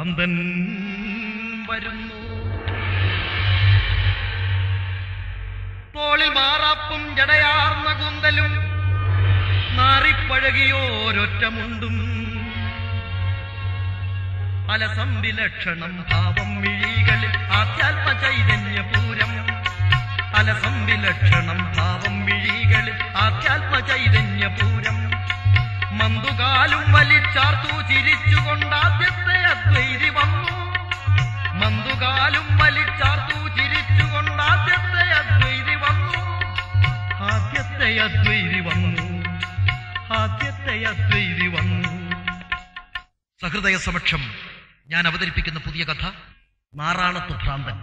ഭ്രാന്തൻ വരുന്നു തോളിൽ മാറാപ്പും ജടയാർന്ന കൂന്തലും നാറിപ്പഴകിയോരൊറ്റമുണ്ടും അലസംവിലക്ഷണം ഭാവം മിഴികളിൽ ആധ്യാത്മ ചൈതന്യപൂരം അലസംവിലക്ഷണം ഭാവം മിഴികളിൽ ആധ്യാത്മ ചൈതന്യപൂരം മന്തുകാലും വലിച്ചാർത്തു ചിരിച്ചുകൊണ്ടാദ്യത്തെ അദ്വൈതി വന്നു മന്തുകാലും വലിച്ചാർത്തു ചിരിച്ചുകൊണ്ടാദ്യത്തെ അദ്വൈതി വന്നു ആദ്യത്തെ അദ്വൈതി വന്നു ആദ്യത്തെ അദ്വൈതി വന്നു സഹൃദയ സമക്ഷം ഞാൻ അവതരിപ്പിക്കുന്ന പുതിയ കഥ നാറാണത്ത് ഭ്രാന്തൻ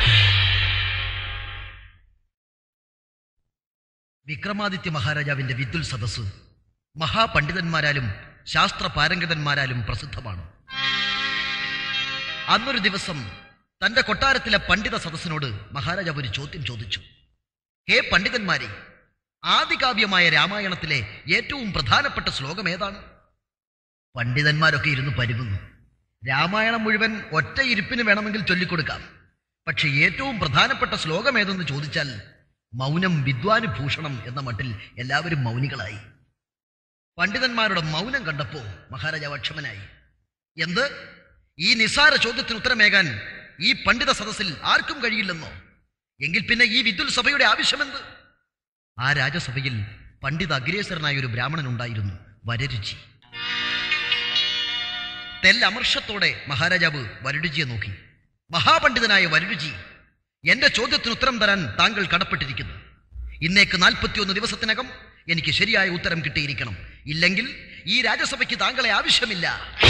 വിക്രമാദിത്യ മഹാരാജാവിന്റെ വിദ്യുൽ സദസ്സ് മഹാപണ്ഡിതന്മാരാലും ശാസ്ത്ര പാരംഗതന്മാരാലും പ്രസിദ്ധമാണ് അന്നൊരു ദിവസം തന്റെ കൊട്ടാരത്തിലെ പണ്ഡിത സദസ്സിനോട് മഹാരാജാവ് ഒരു ചോദ്യം ചോദിച്ചു ഹേ പണ്ഡിതന്മാരെ ആദികാവ്യമായ രാമായണത്തിലെ ഏറ്റവും പ്രധാനപ്പെട്ട ശ്ലോകം ഏതാണ് പണ്ഡിതന്മാരൊക്കെ ഇരുന്ന് പരുകുന്നു രാമായണം മുഴുവൻ ഒറ്റ ഇരിപ്പിന് വേണമെങ്കിൽ ചൊല്ലിക്കൊടുക്കാം പക്ഷെ ഏറ്റവും പ്രധാനപ്പെട്ട ശ്ലോകം ഏതെന്ന് ചോദിച്ചാൽ മൗനം വിദ്വാനുഭൂഷണം എന്ന മട്ടിൽ എല്ലാവരും മൗനികളായി പണ്ഡിതന്മാരുടെ മൗനം കണ്ടപ്പോ മഹാരാജാവ് അക്ഷമനായി എന്ത് ഈ നിസാര ചോദ്യത്തിന് ഉത്തരമേകാൻ ഈ പണ്ഡിത സദസ്സിൽ ആർക്കും കഴിയില്ലെന്നോ എങ്കിൽ പിന്നെ ഈ വിദ്യുൽ സഭയുടെ ആവശ്യമെന്ത് ആ രാജസഭയിൽ പണ്ഡിത അഗ്രേസരനായ ഒരു ബ്രാഹ്മണൻ ഉണ്ടായിരുന്നു വരരുചി തെല്ലമർഷത്തോടെ മഹാരാജാവ് വരരുചിയെ നോക്കി മഹാപണ്ഡിതനായ വരരുചി എന്റെ ചോദ്യത്തിന് ഉത്തരം തരാൻ താങ്കൾ കടപ്പെട്ടിരിക്കുന്നു ഇന്നേക്ക് നാൽപ്പത്തിയൊന്ന് ദിവസത്തിനകം എനിക്ക് ശരിയായ ഉത്തരം കിട്ടിയിരിക്കണം ഇല്ലെങ്കിൽ ഈ രാജസഭയ്ക്ക് താങ്കളെ ആവശ്യമില്ല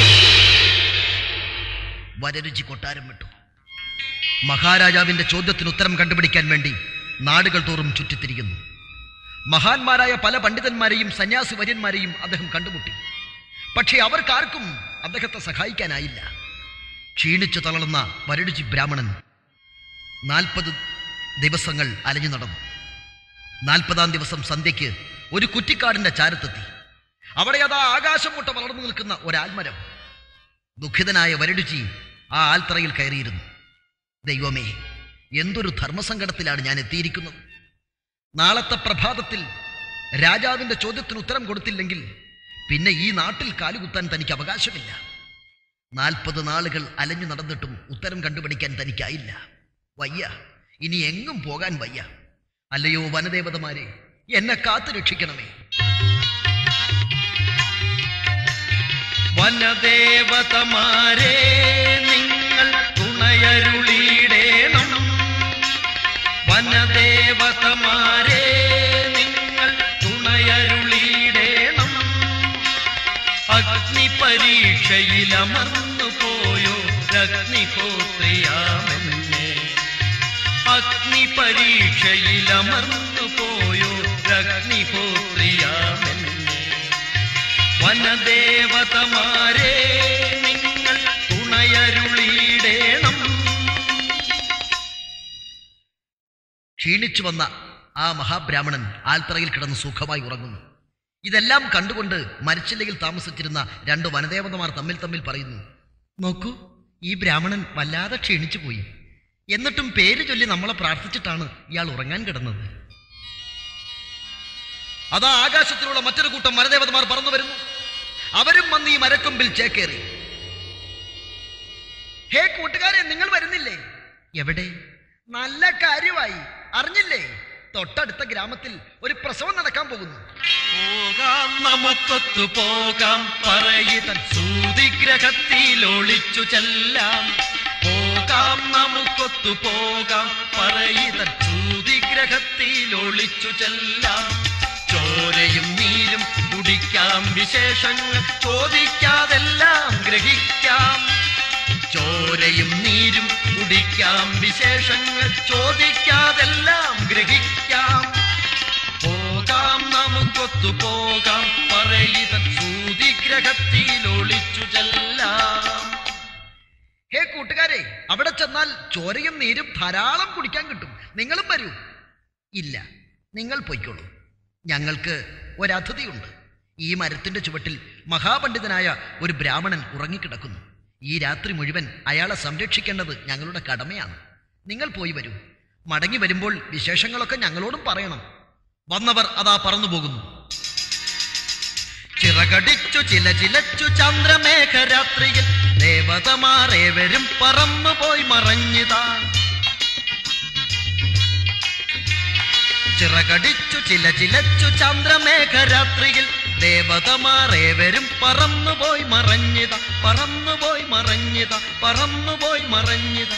വരരുചി കൊട്ടാരം വിട്ടു മഹാരാജാവിന്റെ ചോദ്യത്തിന് ഉത്തരം കണ്ടുപിടിക്കാൻ വേണ്ടി നാടുകൾ തോറും ചുറ്റിത്തിരിക്കുന്നു മഹാന്മാരായ പല പണ്ഡിതന്മാരെയും സന്യാസി വര്യന്മാരെയും അദ്ദേഹം കണ്ടുമുട്ടി പക്ഷേ അവർക്കാർക്കും അദ്ദേഹത്തെ സഹായിക്കാനായില്ല ക്ഷീണിച്ചു തളർന്ന വരടുചി ബ്രാഹ്മണൻ നാൽപ്പത് ദിവസങ്ങൾ അലഞ്ഞു നടന്നു നാൽപ്പതാം ദിവസം സന്ധ്യയ്ക്ക് ഒരു കുറ്റിക്കാടിന്റെ ചാരത്തെത്തി അവിടെ അതാ ആകാശം മുട്ട വളർന്നു നിൽക്കുന്ന ഒരാൽമരം ദുഃഖിതനായ വരടുചി ആ ആൽത്തറയിൽ കയറിയിരുന്നു ദൈവമേ എന്തൊരു ധർമ്മസങ്കടത്തിലാണ് ഞാൻ എത്തിയിരിക്കുന്നത് നാളത്തെ പ്രഭാതത്തിൽ രാജാവിന്റെ ചോദ്യത്തിന് ഉത്തരം കൊടുത്തില്ലെങ്കിൽ പിന്നെ ഈ നാട്ടിൽ കാലുകുത്താൻ തനിക്ക് അവകാശമില്ല നാൽപ്പത് നാളുകൾ അലഞ്ഞു നടന്നിട്ടും ഉത്തരം കണ്ടുപിടിക്കാൻ തനിക്കായില്ല വയ്യ ഇനി എങ്ങും പോകാൻ വയ്യ അല്ലയോ വനദേവതമാരെ എന്നെ കാത്തു രക്ഷിക്കണമേ വനദേവതമാരെ നിങ്ങൾ തുണയരുളിയിടേണം വനദേവതമാരെ നിങ്ങൾ തുണയരുളിയിടേണം അഗ്നി പരീക്ഷയിലമർന്നു പോയോ രഗ്നിഹോത്രിയാമെന്നെ അഗ്നി പരീക്ഷയിലമർന്നു പോയോ രഗ്നിഹോത്രിയാമെന്നെ വനദേവതമാരെ നിങ്ങൾ തുണയരുളിയിടേണം ക്ഷീണിച്ചു വന്ന ആ മഹാബ്രാഹ്മണൻ ആൽത്തറയിൽ കിടന്ന് സുഖമായി ഉറങ്ങുന്നു ഇതെല്ലാം കണ്ടുകൊണ്ട് മരിച്ചില്ലയിൽ താമസിച്ചിരുന്ന രണ്ട് വനദേവതമാർ തമ്മിൽ തമ്മിൽ പറയുന്നു നോക്കൂ ഈ ബ്രാഹ്മണൻ വല്ലാതെ ക്ഷീണിച്ചു പോയി എന്നിട്ടും പേര് ചൊല്ലി നമ്മളെ പ്രാർത്ഥിച്ചിട്ടാണ് ഇയാൾ ഉറങ്ങാൻ കിടന്നത് അതാ ആകാശത്തിലുള്ള മറ്റൊരു കൂട്ടം വനദേവതമാർ പറന്നു വരുന്നു അവരും വന്ന് ഈ മരക്കൊമ്പിൽ ചേക്കേറി ഹേ കൂട്ടുകാരെ നിങ്ങൾ വരുന്നില്ലേ എവിടെ നല്ല കാര്യമായി അറിഞ്ഞില്ലേ തൊട്ടടുത്ത ഗ്രാമത്തിൽ ഒരു പ്രസവം നടക്കാൻ പോകുന്നു പോകാം നമുക്കൊത്തു പോകാം പറയുതൻ സൂതിഗ്രഹത്തിൽ ഒളിച്ചു ചെല്ലാം പോകാം നമുക്കൊത്തു പോകാം പറയുതൻ സൂതിഗ്രഹത്തിൽ ഒളിച്ചു ചെല്ലാം ചോരയും നീരും കുടിക്കാം വിശേഷങ്ങൾ ചോദിക്കാതെല്ലാം ഗ്രഹിക്കാം ചോരയും നീരും കുടിക്കാം വിശേഷങ്ങൾ ചോദിക്കാതെല്ലാം ഗ്രഹിക്കാം പോകാം നമുക്കൊത്തു പോകാം പറയുത സൂതിഗ്രഹത്തിൽ ഒളിച്ചു ചെല്ലാം ഹേ കൂട്ടുകാരെ അവിടെ ചെന്നാൽ ചോരയും നീരും ധാരാളം കുടിക്കാൻ കിട്ടും നിങ്ങളും വരൂ ഇല്ല നിങ്ങൾ പൊയ്ക്കോളൂ ഞങ്ങൾക്ക് ഒരതിഥിയുണ്ട് ഈ മരത്തിന്റെ ചുവട്ടിൽ മഹാപണ്ഡിതനായ ഒരു ബ്രാഹ്മണൻ ഉറങ്ങിക്കിടക്കുന്നു ഈ രാത്രി മുഴുവൻ അയാളെ സംരക്ഷിക്കേണ്ടത് ഞങ്ങളുടെ കടമയാണ് നിങ്ങൾ പോയി വരൂ മടങ്ങി വരുമ്പോൾ വിശേഷങ്ങളൊക്കെ ഞങ്ങളോടും പറയണം വന്നവർ അതാ പറന്നു പോകുന്നു ചിറകടിച്ചു ചില ചിലച്ചു ചന്ദ്രമേഘരാത്രിയിൽ ദേവതമാരേവരും പറന്നുപോയി മറഞ്ഞിതാ ചിറകടിച്ചു ചില ചിലച്ചു ചന്ദ്രമേഘരാത്രിയിൽ ദേവതമാരേവരും പറന്നുപോയി മറഞ്ഞിത പറന്നുപോയി മറഞ്ഞിത പറന്നുപോയി മറഞ്ഞിത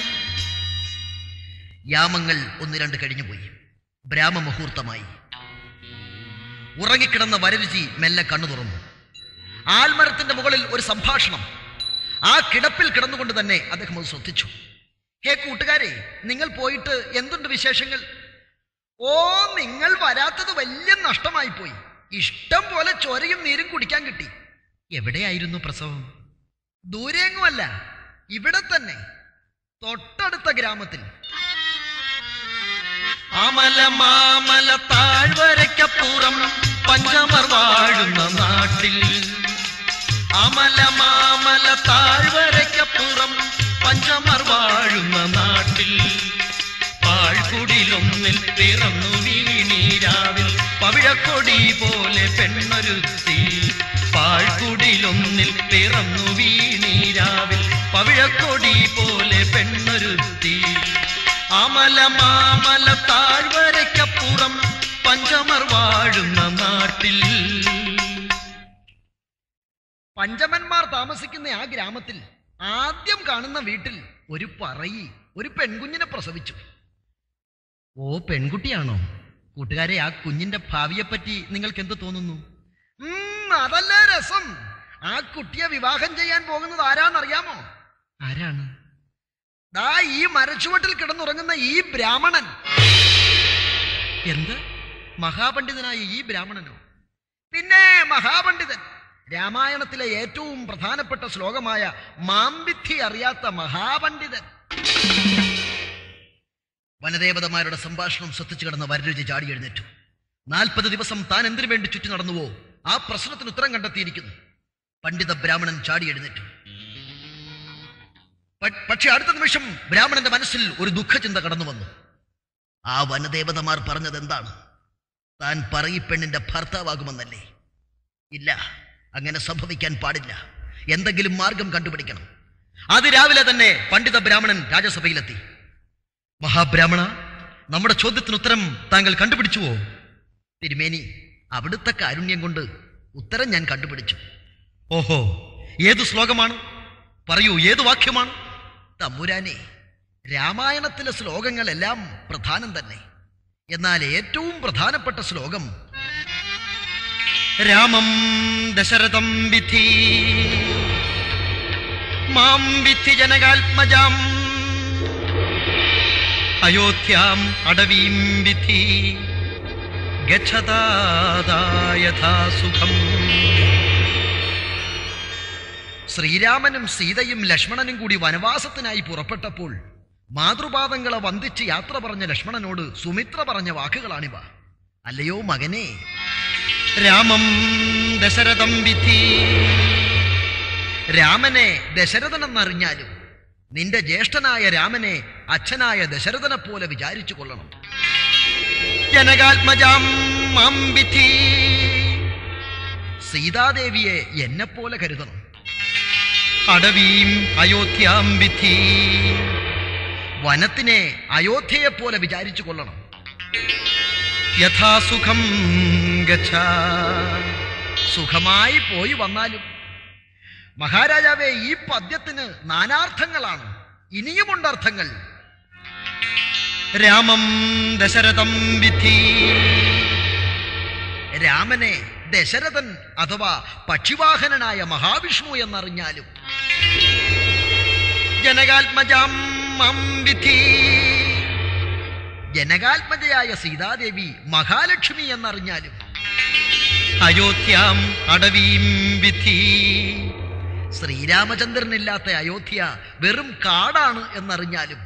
യാമങ്ങൾ ഒന്ന് രണ്ട് കഴിഞ്ഞുപോയി ബ്രാഹ്മമുഹൂർത്തമായി ഉറങ്ങിക്കിടന്ന വരരുചി മെല്ലെ കണ്ണു തുറന്നു ആൽമരത്തിന്റെ മുകളിൽ ഒരു സംഭാഷണം ആ കിടപ്പിൽ കിടന്നുകൊണ്ട് തന്നെ അദ്ദേഹം അത് ശ്രദ്ധിച്ചു ഹേ കൂട്ടുകാരെ നിങ്ങൾ പോയിട്ട് എന്തുണ്ട് വിശേഷങ്ങൾ ഓ നിങ്ങൾ വരാത്തത് വലിയ നഷ്ടമായി പോയി ഇഷ്ടം പോലെ ചോരയും നീരും കുടിക്കാൻ കിട്ടി എവിടെയായിരുന്നു പ്രസവം ദൂരെങ്ങുമല്ല ഇവിടെ തന്നെ തൊട്ടടുത്ത ഗ്രാമത്തിൽ അമല മാമല താഴ്വരയ്ക്കപ്പുറം പഞ്ചമർ വാഴുന്ന നാട്ടിൽ അമല മാമല താഴ്വരയ്ക്കപ്പുറം പഞ്ചമർ വാഴുന്ന നാട്ടിൽ പാഴ്കുടിലൊന്നിൽ പിറന്നു വീണീരാവിൽ പവിഴക്കൊടി പോലെ പെണ്ണൊരുത്തി പാഴ്കുടിലൊന്നിൽ പിറന്നു വീണീരാവിൽ പവിഴക്കൊടി പോലെ പെണ്ണൊരുത്തി അമല മാമല താഴ്വരയ്ക്കപ്പുറം പഞ്ചമർ വാഴുന്ന നാട്ടിൽ പഞ്ചമന്മാർ താമസിക്കുന്ന ആ ഗ്രാമത്തിൽ ആദ്യം കാണുന്ന വീട്ടിൽ ഒരു പറയി ഒരു പെൺകുഞ്ഞിനെ പ്രസവിച്ചു ഓ പെൺകുട്ടിയാണോ കൂട്ടുകാരെ ആ കുഞ്ഞിന്റെ ഭാവിയെപ്പറ്റി നിങ്ങൾക്ക് എന്ത് തോന്നുന്നു ഉം, അതല്ലേ രസം ആ കുട്ടിയെ വിവാഹം ചെയ്യാൻ പോകുന്നത് ആരാന്നറിയാമോ ആരാണ് ദാ ഈ മരച്ചുവട്ടിൽ കിടന്നുറങ്ങുന്ന ഈ ബ്രാഹ്മണൻ എന്ത് മഹാപണ്ഡിതനായ ഈ ബ്രാഹ്മണനോ പിന്നെ മഹാപണ്ഡിതൻ രാമായണത്തിലെ ഏറ്റവും പ്രധാനപ്പെട്ട ശ്ലോകമായ മാംവിദ്ധി അറിയാത്ത മഹാപണ്ഡിതൻ വനദേവതമാരുടെ സംഭാഷണം ശ്രദ്ധിച്ചു കിടന്ന വരരുചി ചാടി എഴുന്നേറ്റു നാൽപ്പത് ദിവസം താൻ എന്തിനു വേണ്ടി ചുറ്റി നടന്നുവോ ആ പ്രശ്നത്തിന് ഉത്തരം കണ്ടെത്തിയിരിക്കുന്നു പണ്ഡിത ബ്രാഹ്മണൻ ചാടി എഴുന്നേറ്റു പ- പക്ഷെ അടുത്ത നിമിഷം ബ്രാഹ്മണന്റെ മനസ്സിൽ ഒരു ദുഃഖചിന്ത കടന്നു വന്നു ആ വനദേവതമാർ പറഞ്ഞത് എന്താണ് താൻ പറയിപ്പെണ്ണിന്റെ ഭർത്താവാകുമെന്നല്ലേ ഇല്ല അങ്ങനെ സംഭവിക്കാൻ പാടില്ല എന്തെങ്കിലും മാർഗം കണ്ടുപിടിക്കണം അതിരാവിലെ തന്നെ പണ്ഡിത ബ്രാഹ്മണൻ രാജസഭയിലെത്തി മഹാബ്രാഹ്മണ നമ്മുടെ ചോദ്യത്തിന് ഉത്തരം താങ്കൾ കണ്ടുപിടിച്ചുവോ തിരുമേനി അവിടുത്തെ കാരുണ്യം കൊണ്ട് ഉത്തരം ഞാൻ കണ്ടുപിടിച്ചു ഓഹോ ഏതു ശ്ലോകമാണ് പറയൂ ഏതു വാക്യമാണ് തമ്പുരാനെ രാമായണത്തിലെ ശ്ലോകങ്ങളെല്ലാം പ്രധാനം തന്നെ എന്നാൽ ഏറ്റവും പ്രധാനപ്പെട്ട ശ്ലോകം രാമം ദശരഥം വിധി മാം വിധി ജനകാത്മജാം അയോധ്യാം അടവീം വിധി ഗച്ഛതാ സുഖം ശ്രീരാമനും സീതയും ലക്ഷ്മണനും കൂടി വനവാസത്തിനായി പുറപ്പെട്ടപ്പോൾ മാതൃപാദങ്ങളെ വന്ദിച്ച് യാത്ര പറഞ്ഞ ലക്ഷ്മണനോട് സുമിത്ര പറഞ്ഞ വാക്കുകളാണിവ അല്ലയോ മകനെ രാമം ദശരഥം വിധി രാമനെ ദശരഥനെന്നറിഞ്ഞാലും നിന്റെ ജ്യേഷ്ഠനായ രാമനെ അച്ഛനായ ദശരഥനെ പോലെ വിചാരിച്ചു കൊള്ളണം ജനകാത്മജാം മാം വിധി സീതാദേവിയെ എന്നെപ്പോലെ കരുതണം അടവീം അയോധ്യാം വിധി വനത്തിനെ അയോധ്യയെപ്പോലെ വിചാരിച്ചു കൊള്ളണം യഥാസുഖം ഗച്ഛ സുഖമായി പോയി വന്നാലും മഹാരാജാവേ ഈ പദ്യത്തിന് നാനാർത്ഥങ്ങളാണ് ഇനിയുമുണ്ട് അർത്ഥങ്ങൾ രാമം ദശരഥം വിധി രാമനെ ദശരഥൻ അഥവാ പക്ഷിവാഹനനായ മഹാവിഷ്ണു എന്നറിഞ്ഞാലും ജനകാത്മജാം മം വിധി ജനകാത്മജയായ സീതാദേവി മഹാലക്ഷ്മി എന്നറിഞ്ഞാലും അയോധ്യാം അടവീം വിധി ശ്രീരാമചന്ദ്രനില്ലാത്ത അയോധ്യ വെറും കാടാണ് എന്നറിഞ്ഞാലും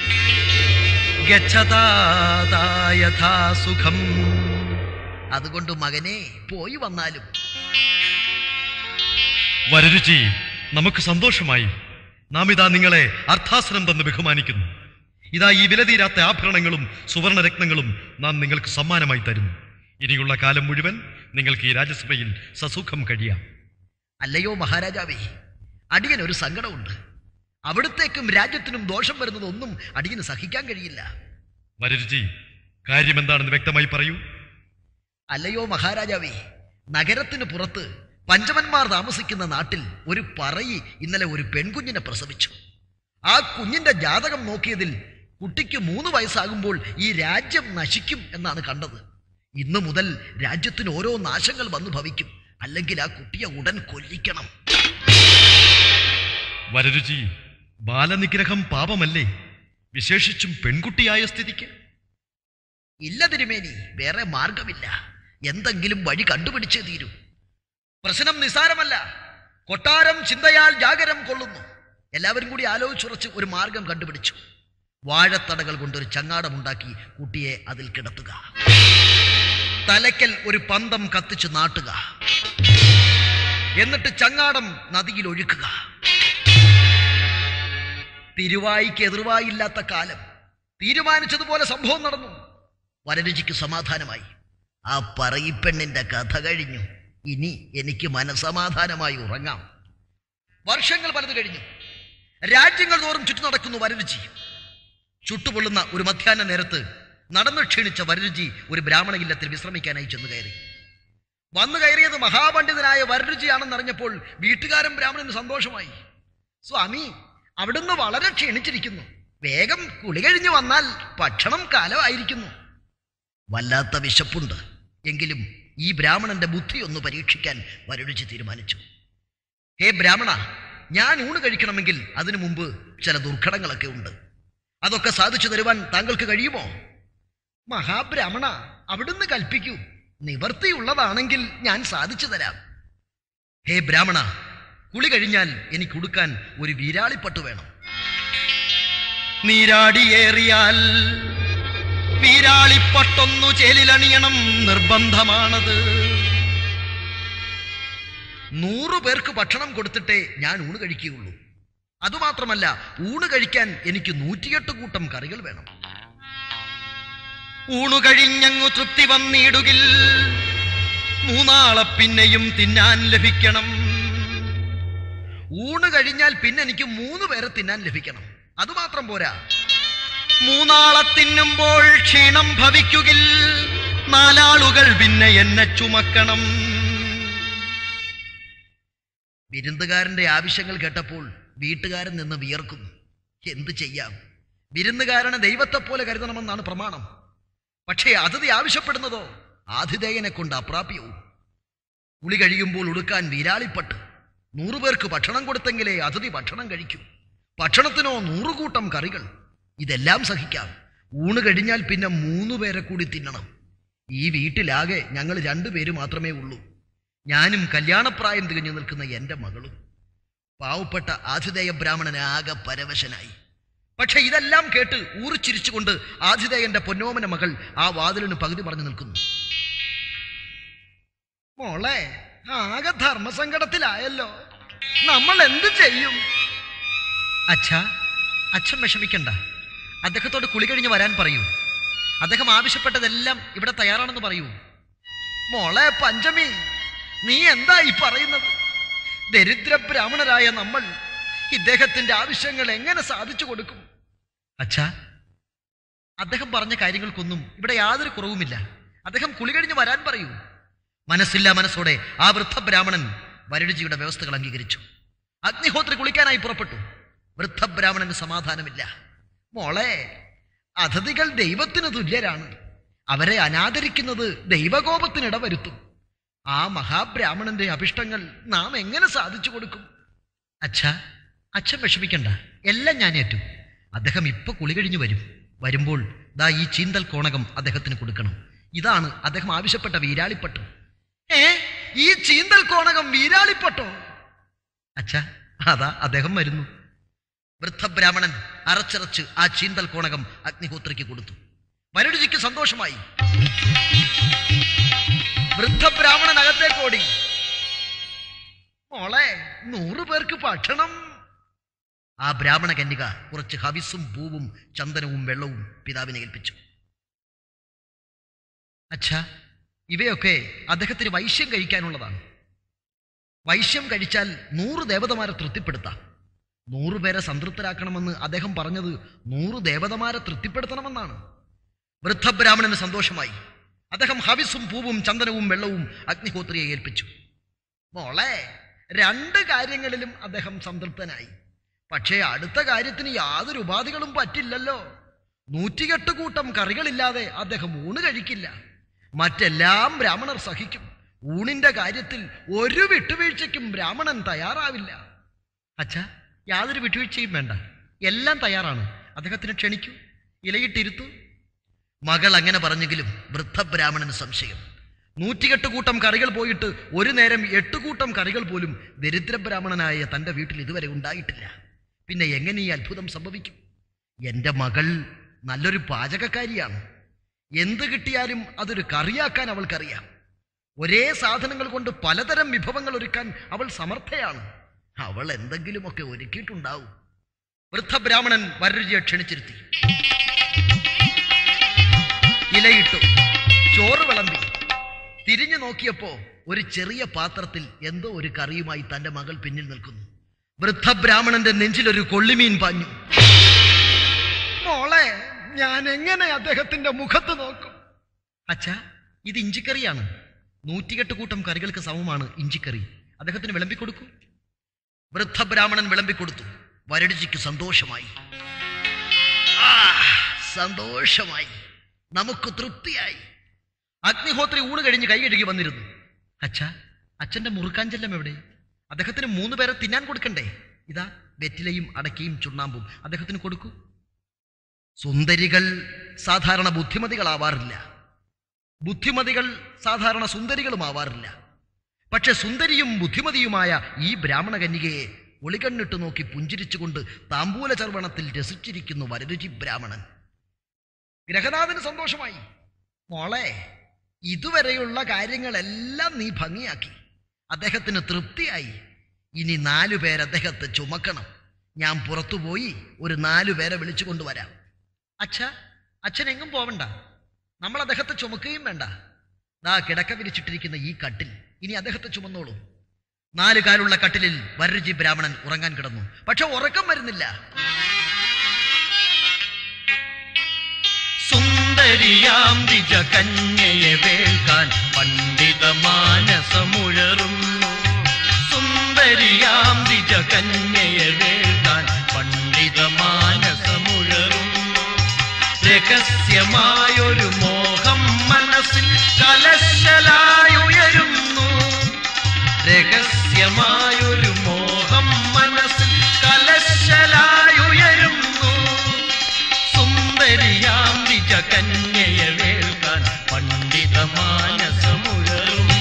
ഗച്ഛതാ യഥാ സുഖം അതുകൊണ്ട് മകനെ പോയി വന്നാലും വരരുചി നമുക്ക് സന്തോഷമായി നാം ഇതാ നിങ്ങളെ അർത്ഥാസനം തന്ന് ബഹുമാനിക്കുന്നു ഇതാ ഈ വിലതീരാത്ത ആഭരണങ്ങളും സുവർണരത്നങ്ങളും നാം നിങ്ങൾക്ക് സമ്മാനമായി തരുന്നു ഇനിയുള്ള കാലം മുഴുവൻ നിങ്ങൾക്ക് ഈ രാജ്യസഭയിൽ സസുഖം കഴിയാം അല്ലയോ മഹാരാജാവേ അടിയൻ ഒരു സങ്കടമുണ്ട് അവിടത്തേക്കും രാജ്യത്തിനും ദോഷം വരുന്നതൊന്നും അടിയന് സഹിക്കാൻ കഴിയില്ല വരരുചി കാര്യം എന്താണെന്ന് വ്യക്തമായി പറയൂ അല്ലയോ മഹാരാജാവേ നഗരത്തിന് പുറത്ത് പഞ്ചമന്മാർ താമസിക്കുന്ന നാട്ടിൽ ഒരു പറയി ഇന്നലെ ഒരു പെൺകുഞ്ഞിനെ പ്രസവിച്ചു ആ കുഞ്ഞിന്റെ ജാതകം നോക്കിയതിൽ കുട്ടിക്ക് മൂന്ന് വയസ്സാകുമ്പോൾ ഈ രാജ്യം നശിക്കും എന്നാണ് കണ്ടത് ഇന്നു മുതൽ രാജ്യത്തിന് ഓരോ നാശങ്ങൾ വന്നു ഭവിക്കും അല്ലെങ്കിൽ ആ കുട്ടിയെ ഉടൻ കൊല്ലിക്കണം വരരുചി ബാലനിഗ്രഹം പാപമല്ലേ വിശേഷിച്ചും പെൺകുട്ടിയായ സ്ഥിതിക്ക് ഇല്ല തിരുമേനി വേറെ മാർഗമില്ല എന്തെങ്കിലും വഴി കണ്ടുപിടിച്ചേ തീരൂ പ്രശ്നം നിസാരമല്ല കൊട്ടാരം ചിന്തയാൽ ജാഗരം കൊള്ളുന്നു എല്ലാവരും കൂടി ആലോചിച്ചുറച്ച് ഒരു മാർഗം കണ്ടുപിടിച്ചു വാഴത്തടകൾ കൊണ്ടൊരു ചങ്ങാടമുണ്ടാക്കി കുട്ടിയെ അതിൽ കിടത്തുക തലയ്ക്കൽ ഒരു പന്തം കത്തിച്ച് നാട്ടുക എന്നിട്ട് ചങ്ങാടം നദിയിൽ ഒഴുക്കുക തിരുവായിക്ക് എതിർവായില്ലാത്ത കാലം തീരുമാനിച്ചതുപോലെ സംഭവം നടന്നു വരരുചിക്ക് സമാധാനമായി ആ പറയിപ്പെണ്ണിന്റെ കഥ കഴിഞ്ഞു ഇനി എനിക്ക് മനസമാധാനമായി ഉറങ്ങാം വർഷങ്ങൾ പലത് കഴിഞ്ഞു രാജ്യങ്ങൾ തോറും ചുറ്റു നടക്കുന്നു വരരുചി ചുട്ടുപൊള്ളുന്ന ഒരു മധ്യാഹ്ന നേരത്ത് നടന്നു ക്ഷീണിച്ച വരരുചി ഒരു ബ്രാഹ്മണ ഇല്ലത്തിൽ വിശ്രമിക്കാനായി ചെന്ന് കയറി വന്നു കയറിയത് മഹാപണ്ഡിതനായ വരരുചിയാണെന്നറിഞ്ഞപ്പോൾ വീട്ടുകാരൻ ബ്രാഹ്മണന് സന്തോഷമായി സ്വാമി അവിടുന്ന് വളരെ ക്ഷീണിച്ചിരിക്കുന്നു വേഗം കുളി കഴിഞ്ഞു വന്നാൽ ഭക്ഷണം കാലമായിരിക്കുന്നു വല്ലാത്ത വിശപ്പുണ്ട് എങ്കിലും ഈ ബ്രാഹ്മണന്റെ ബുദ്ധി ഒന്ന് പരീക്ഷിക്കാൻ വരരുചി തീരുമാനിച്ചു ഹേ ബ്രാഹ്മണ ഞാൻ ഊണ് കഴിക്കണമെങ്കിൽ അതിനു മുമ്പ് ചില ദുർഘടങ്ങളൊക്കെ ഉണ്ട് അതൊക്കെ സാധിച്ചു തരുവാൻ താങ്കൾക്ക് കഴിയുമോ മഹാബ്രാഹ്മണ അവിടുന്ന് കൽപ്പിക്കൂ നിവർത്തിയുള്ളതാണെങ്കിൽ ഞാൻ സാധിച്ചു തരാം ഹേ ബ്രാഹ്മണ കുളി കഴിഞ്ഞാൽ എനിക്ക് ഉടുക്കാൻ ഒരു വീരാളിപ്പട്ട് വേണം നീരാടിയേറിയാൽ വീരാളിപ്പട്ടൊന്നു ചേലിലണിയണം നിർബന്ധമാണത് നൂറു പേർക്ക് ഭക്ഷണം കൊടുത്തിട്ടേ ഞാൻ ഊണ് കഴിക്കുകയുള്ളൂ അതുമാത്രമല്ല ഊണ് കഴിക്കാൻ എനിക്ക് നൂറ്റിയെട്ട് കൂട്ടം കറികൾ വേണം ഊണു കഴിഞ്ഞങ്ങു തൃപ്തി വന്നിടുകിൽ മൂന്നാളെ പിന്നെയും തിന്നാൻ ലഭിക്കണം ഊണ് കഴിഞ്ഞാൽ പിന്നെ എനിക്ക് മൂന്ന് പേരെ തിന്നാൻ ലഭിക്കണം അതുമാത്രം പോരാ മൂന്നാളെ തിന്നുമ്പോൾ ക്ഷീണം ഭവിക്കുകിൽ നാലാളുകൾ പിന്നെ എന്നെ ചുമക്കണം വിരുന്നുകാരന്റെ ആവശ്യങ്ങൾ കേട്ടപ്പോൾ വീട്ടുകാരൻ നിന്ന് വിയർക്കുന്നു എന്തു ചെയ്യാം വിരുന്നുകാരനെ ദൈവത്തെ പോലെ കരുതണമെന്നാണ് പ്രമാണം പക്ഷേ അതിഥി ആവശ്യപ്പെടുന്നതോ ആതിഥേയനെ കൊണ്ട് അപ്രാപ്യവും കുളി കഴിയുമ്പോൾ ഉടുക്കാൻ വീരാളിപ്പട്ട് നൂറു പേർക്ക് ഭക്ഷണം കൊടുത്തെങ്കിലേ അതിഥി ഭക്ഷണം കഴിക്കൂ ഭക്ഷണത്തിനോ നൂറുകൂട്ടം കറികൾ ഇതെല്ലാം സഹിക്കാം ഊണ് കഴിഞ്ഞാൽ പിന്നെ മൂന്ന് പേരെ കൂടി തിന്നണം ഈ വീട്ടിലാകെ ഞങ്ങൾ രണ്ടുപേര് മാത്രമേ ഉള്ളൂ ഞാനും കല്യാണപ്രായം തികഞ്ഞു നിൽക്കുന്ന എൻ്റെ മകളും പാവപ്പെട്ട ആതിഥേയ ബ്രാഹ്മണൻ ആകെ പരവശനായി പക്ഷെ ഇതെല്ലാം കേട്ട് ഊറിച്ചിരിച്ചുകൊണ്ട് ആതിഥേയന്റെ പൊന്നോമന മകൾ ആ വാതിലിന് പകുതി പറഞ്ഞു നിൽക്കുന്നു മോളെ ആകെ ധർമ്മസങ്കടത്തിലായല്ലോ നമ്മൾ എന്ത് ചെയ്യും അച്ഛാ അച്ഛൻ വിഷമിക്കണ്ട അദ്ദേഹത്തോട് കുളി കഴിഞ്ഞ് വരാൻ പറയൂ അദ്ദേഹം ആവശ്യപ്പെട്ടതെല്ലാം ഇവിടെ തയ്യാറാണെന്ന് പറയൂ മോളെ പഞ്ചമി നീ എന്താ ഈ പറയുന്നത് ദരിദ്ര ബ്രാഹ്മണരായ നമ്മൾ ഇദ്ദേഹത്തിന്റെ ആവശ്യങ്ങൾ എങ്ങനെ സാധിച്ചു കൊടുക്കും അച്ഛാ അദ്ദേഹം പറഞ്ഞ കാര്യങ്ങൾക്കൊന്നും ഇവിടെ യാതൊരു കുറവുമില്ല അദ്ദേഹം കുളി കഴിഞ്ഞ് വരാൻ പറയൂ മനസ്സില്ല മനസ്സോടെ ആ വൃദ്ധ ബ്രാഹ്മണൻ വരടുജിയുടെ വ്യവസ്ഥകൾ അംഗീകരിച്ചു അഗ്നിഹോത്രി കുളിക്കാനായി പുറപ്പെട്ടു വൃദ്ധ ബ്രാഹ്മണന് സമാധാനമില്ല മോളെ അതിഥികൾ ദൈവത്തിന് തുല്യരാണ് അവരെ അനാദരിക്കുന്നത് ദൈവകോപത്തിനിട വരുത്തും ആ മഹാബ്രാഹ്മണന്റെ അഭിഷ്ടങ്ങൾ നാം എങ്ങനെ സാധിച്ചു കൊടുക്കും അച്ഛാ അച്ഛൻ വിഷമിക്കണ്ട എല്ലാം ഞാൻ ഏറ്റു അദ്ദേഹം ഇപ്പൊ കുളി കഴിഞ്ഞു വരും വരുമ്പോൾ ദാ ഈ ചീന്തൽ കോണകം അദ്ദേഹത്തിന് കൊടുക്കണം ഇതാണ് അദ്ദേഹം ആവശ്യപ്പെട്ട വീരാളിപ്പട്ട് ഏ ഈ ചീന്തൽ കോണകം വീരാളിപ്പട്ടോ അച്ഛാ അതാ അദ്ദേഹം വരുന്നു വൃദ്ധബ്രാഹ്മണൻ അറച്ചറച്ച് ആ ചീന്തൽ കോണകം അഗ്നിഹോത്രിക്ക് കൊടുത്തു വരടുജിക്ക് സന്തോഷമായി വൃദ്ധബ്രാഹ്മണൻ അകത്തേക്ക് ഓടി മോളെ നൂറു പേർക്ക് ഭക്ഷണം ആ ബ്രാഹ്മണ കന്യക കുറച്ച് ഹവിസും പൂവും ചന്ദനവും വെള്ളവും പിതാവിനെ ഏൽപ്പിച്ചു അച്ഛാ ഇവയൊക്കെ അദ്ദേഹത്തിന് വൈശ്യം കഴിക്കാനുള്ളതാണ് വൈശ്യം കഴിച്ചാൽ നൂറ് ദേവതമാരെ തൃപ്തിപ്പെടുത്താം നൂറ് പേരെ സംതൃപ്തരാക്കണമെന്ന് അദ്ദേഹം പറഞ്ഞത് നൂറ് ദേവതമാരെ തൃപ്തിപ്പെടുത്തണമെന്നാണ് വൃദ്ധബ്രാഹ്മണന് സന്തോഷമായി അദ്ദേഹം ഹവിസും പൂവും ചന്ദനവും വെള്ളവും അഗ്നിഹോത്രിയെ ഏൽപ്പിച്ചു മോളെ രണ്ട് കാര്യങ്ങളിലും അദ്ദേഹം സംതൃപ്തനായി പക്ഷേ അടുത്ത കാര്യത്തിന് യാതൊരു ഉപാധികളും പറ്റില്ലല്ലോ നൂറ്റിയെട്ട് കൂട്ടം കറികളില്ലാതെ അദ്ദേഹം ഊണ് കഴിക്കില്ല മറ്റെല്ലാം ബ്രാഹ്മണർ സഹിക്കും ഊണിന്റെ കാര്യത്തിൽ ഒരു വിട്ടുവീഴ്ചയ്ക്കും ബ്രാഹ്മണൻ തയ്യാറാവില്ല അച്ഛ യാതൊരു വിട്ടുവീഴ്ചയും വേണ്ട എല്ലാം തയ്യാറാണ് അദ്ദേഹത്തിന് ക്ഷണിക്കൂ ഇലയിട്ടിരുത്തു മകൾ അങ്ങനെ പറഞ്ഞെങ്കിലും വൃദ്ധബ്രാഹ്മണന് സംശയം നൂറ്റിയെട്ട് കൂട്ടം കറികൾ പോയിട്ട് ഒരു നേരം എട്ട് കൂട്ടം കറികൾ പോലും ദരിദ്രബ്രാഹ്മണനായ തൻ്റെ വീട്ടിൽ ഇതുവരെ ഉണ്ടായിട്ടില്ല പിന്നെ എങ്ങനെ ഈ അത്ഭുതം സംഭവിക്കും എൻ്റെ മകൾ നല്ലൊരു പാചകക്കാരിയാണ് എന്ത് കിട്ടിയാലും അതൊരു കറിയാക്കാൻ അവൾക്കറിയാം ഒരേ സാധനങ്ങൾ കൊണ്ട് പലതരം വിഭവങ്ങൾ ഒരുക്കാൻ അവൾ സമർത്ഥയാണ് അവൾ എന്തെങ്കിലുമൊക്കെ ഒരുക്കിയിട്ടുണ്ടാവും വൃദ്ധബ്രാഹ്മണൻ വരരുചിയെ ക്ഷണിച്ചിരുത്തി ഇലയിട്ടു ചോറ് വിളമ്പി തിരിഞ്ഞു നോക്കിയപ്പോ ഒരു ചെറിയ പാത്രത്തിൽ എന്തോ ഒരു കറിയുമായി തന്റെ മകൾ പിന്നിൽ നിൽക്കുന്നു വൃദ്ധബ്രാഹ്മണന്റെ നെഞ്ചിലൊരു കൊള്ളിമീൻ പാഞ്ഞു മോളെ ഞാൻ എങ്ങനെ അദ്ദേഹത്തിന്റെ മുഖത്ത് നോക്കും അച്ഛാ ഇത് ഇഞ്ചിക്കറിയാണ് നൂറ്റിയെട്ട് കൂട്ടം കറികൾക്ക് സമമാണ് ഇഞ്ചിക്കറി അദ്ദേഹത്തിന് വിളമ്പിക്കൊടുക്കൂ വൃദ്ധബ്രാഹ്മണൻ വിളമ്പിക്കൊടുത്തു വരടിച്ചിക്ക് സന്തോഷമായി ആ, സന്തോഷമായി നമുക്ക് തൃപ്തിയായി അഗ്നിഹോത്രി ഊണ് കഴിഞ്ഞ് കൈ കഴുകി വന്നിരുന്നു അച്ഛാ അച്ഛന്റെ മുറുക്കാഞ്ചെല്ലം എവിടെ അദ്ദേഹത്തിന് മൂന്ന് പേരെ തിന്നാൻ കൊടുക്കണ്ടേ ഇതാ വെറ്റിലയും അടക്കയും ചുണ്ണാമ്പും അദ്ദേഹത്തിന് കൊടുക്കൂ സുന്ദരികൾ സാധാരണ ബുദ്ധിമതികളാവാറില്ല ബുദ്ധിമതികൾ സാധാരണ സുന്ദരികളുമാവാറില്ല പക്ഷെ സുന്ദരിയും ബുദ്ധിമതിയുമായ ഈ ബ്രാഹ്മണ കന്യകയെ ഒളികണ്ണിട്ട് നോക്കി പുഞ്ചിരിച്ചുകൊണ്ട് താമ്പൂല ചർവണത്തിൽ രസിച്ചിരിക്കുന്നു വരരുചി ബ്രാഹ്മണൻ ഗ്രഹനാഥന് സന്തോഷമായി മോളെ ഇതുവരെയുള്ള കാര്യങ്ങളെല്ലാം നീ ഭംഗിയാക്കി അദ്ദേഹത്തിന് തൃപ്തിയായി ഇനി നാലു പേര് അദ്ദേഹത്തെ ചുമക്കണം ഞാൻ പുറത്തുപോയി ഒരു നാലു പേരെ വിളിച്ചു കൊണ്ടുവരാം അച്ഛ അച്ഛൻ എങ്ങും പോവണ്ട നമ്മൾ അദ്ദേഹത്തെ ചുമക്കുകയും വേണ്ട ദാ കിടക്ക വിരിച്ചിട്ടിരിക്കുന്ന ഈ കട്ടിൽ ഇനി അദ്ദേഹത്തെ ചുമന്നോളൂ നാല് കാലുള്ള കട്ടിലിൽ വരരുചി ബ്രാഹ്മണൻ ഉറങ്ങാൻ കിടന്നു പക്ഷെ ഉറക്കം വരുന്നില്ല സുന്ദരിയാം ദിജ കന്യയെ വേൾക്കാൻ പണ്ഡിത മാനസമുഴറുന്നു സുന്ദരിയാം ദിജ കന്യയെ വേൾക്കാൻ പണ്ഡിത മാനസമുഴറുന്നു രഹസ്യമായൊരു മോഹം മനസ്സിൽ കലശലായുയരുന്നു രഹസ്യമായൊരു മോഹം മനസ്സിൽ കലശലായുയരുന്നു സുന്ദരിയാം നിജ കന്യയെ വേൾക്കാൻ പണ്ഡിത മാനസമുഴറുന്നു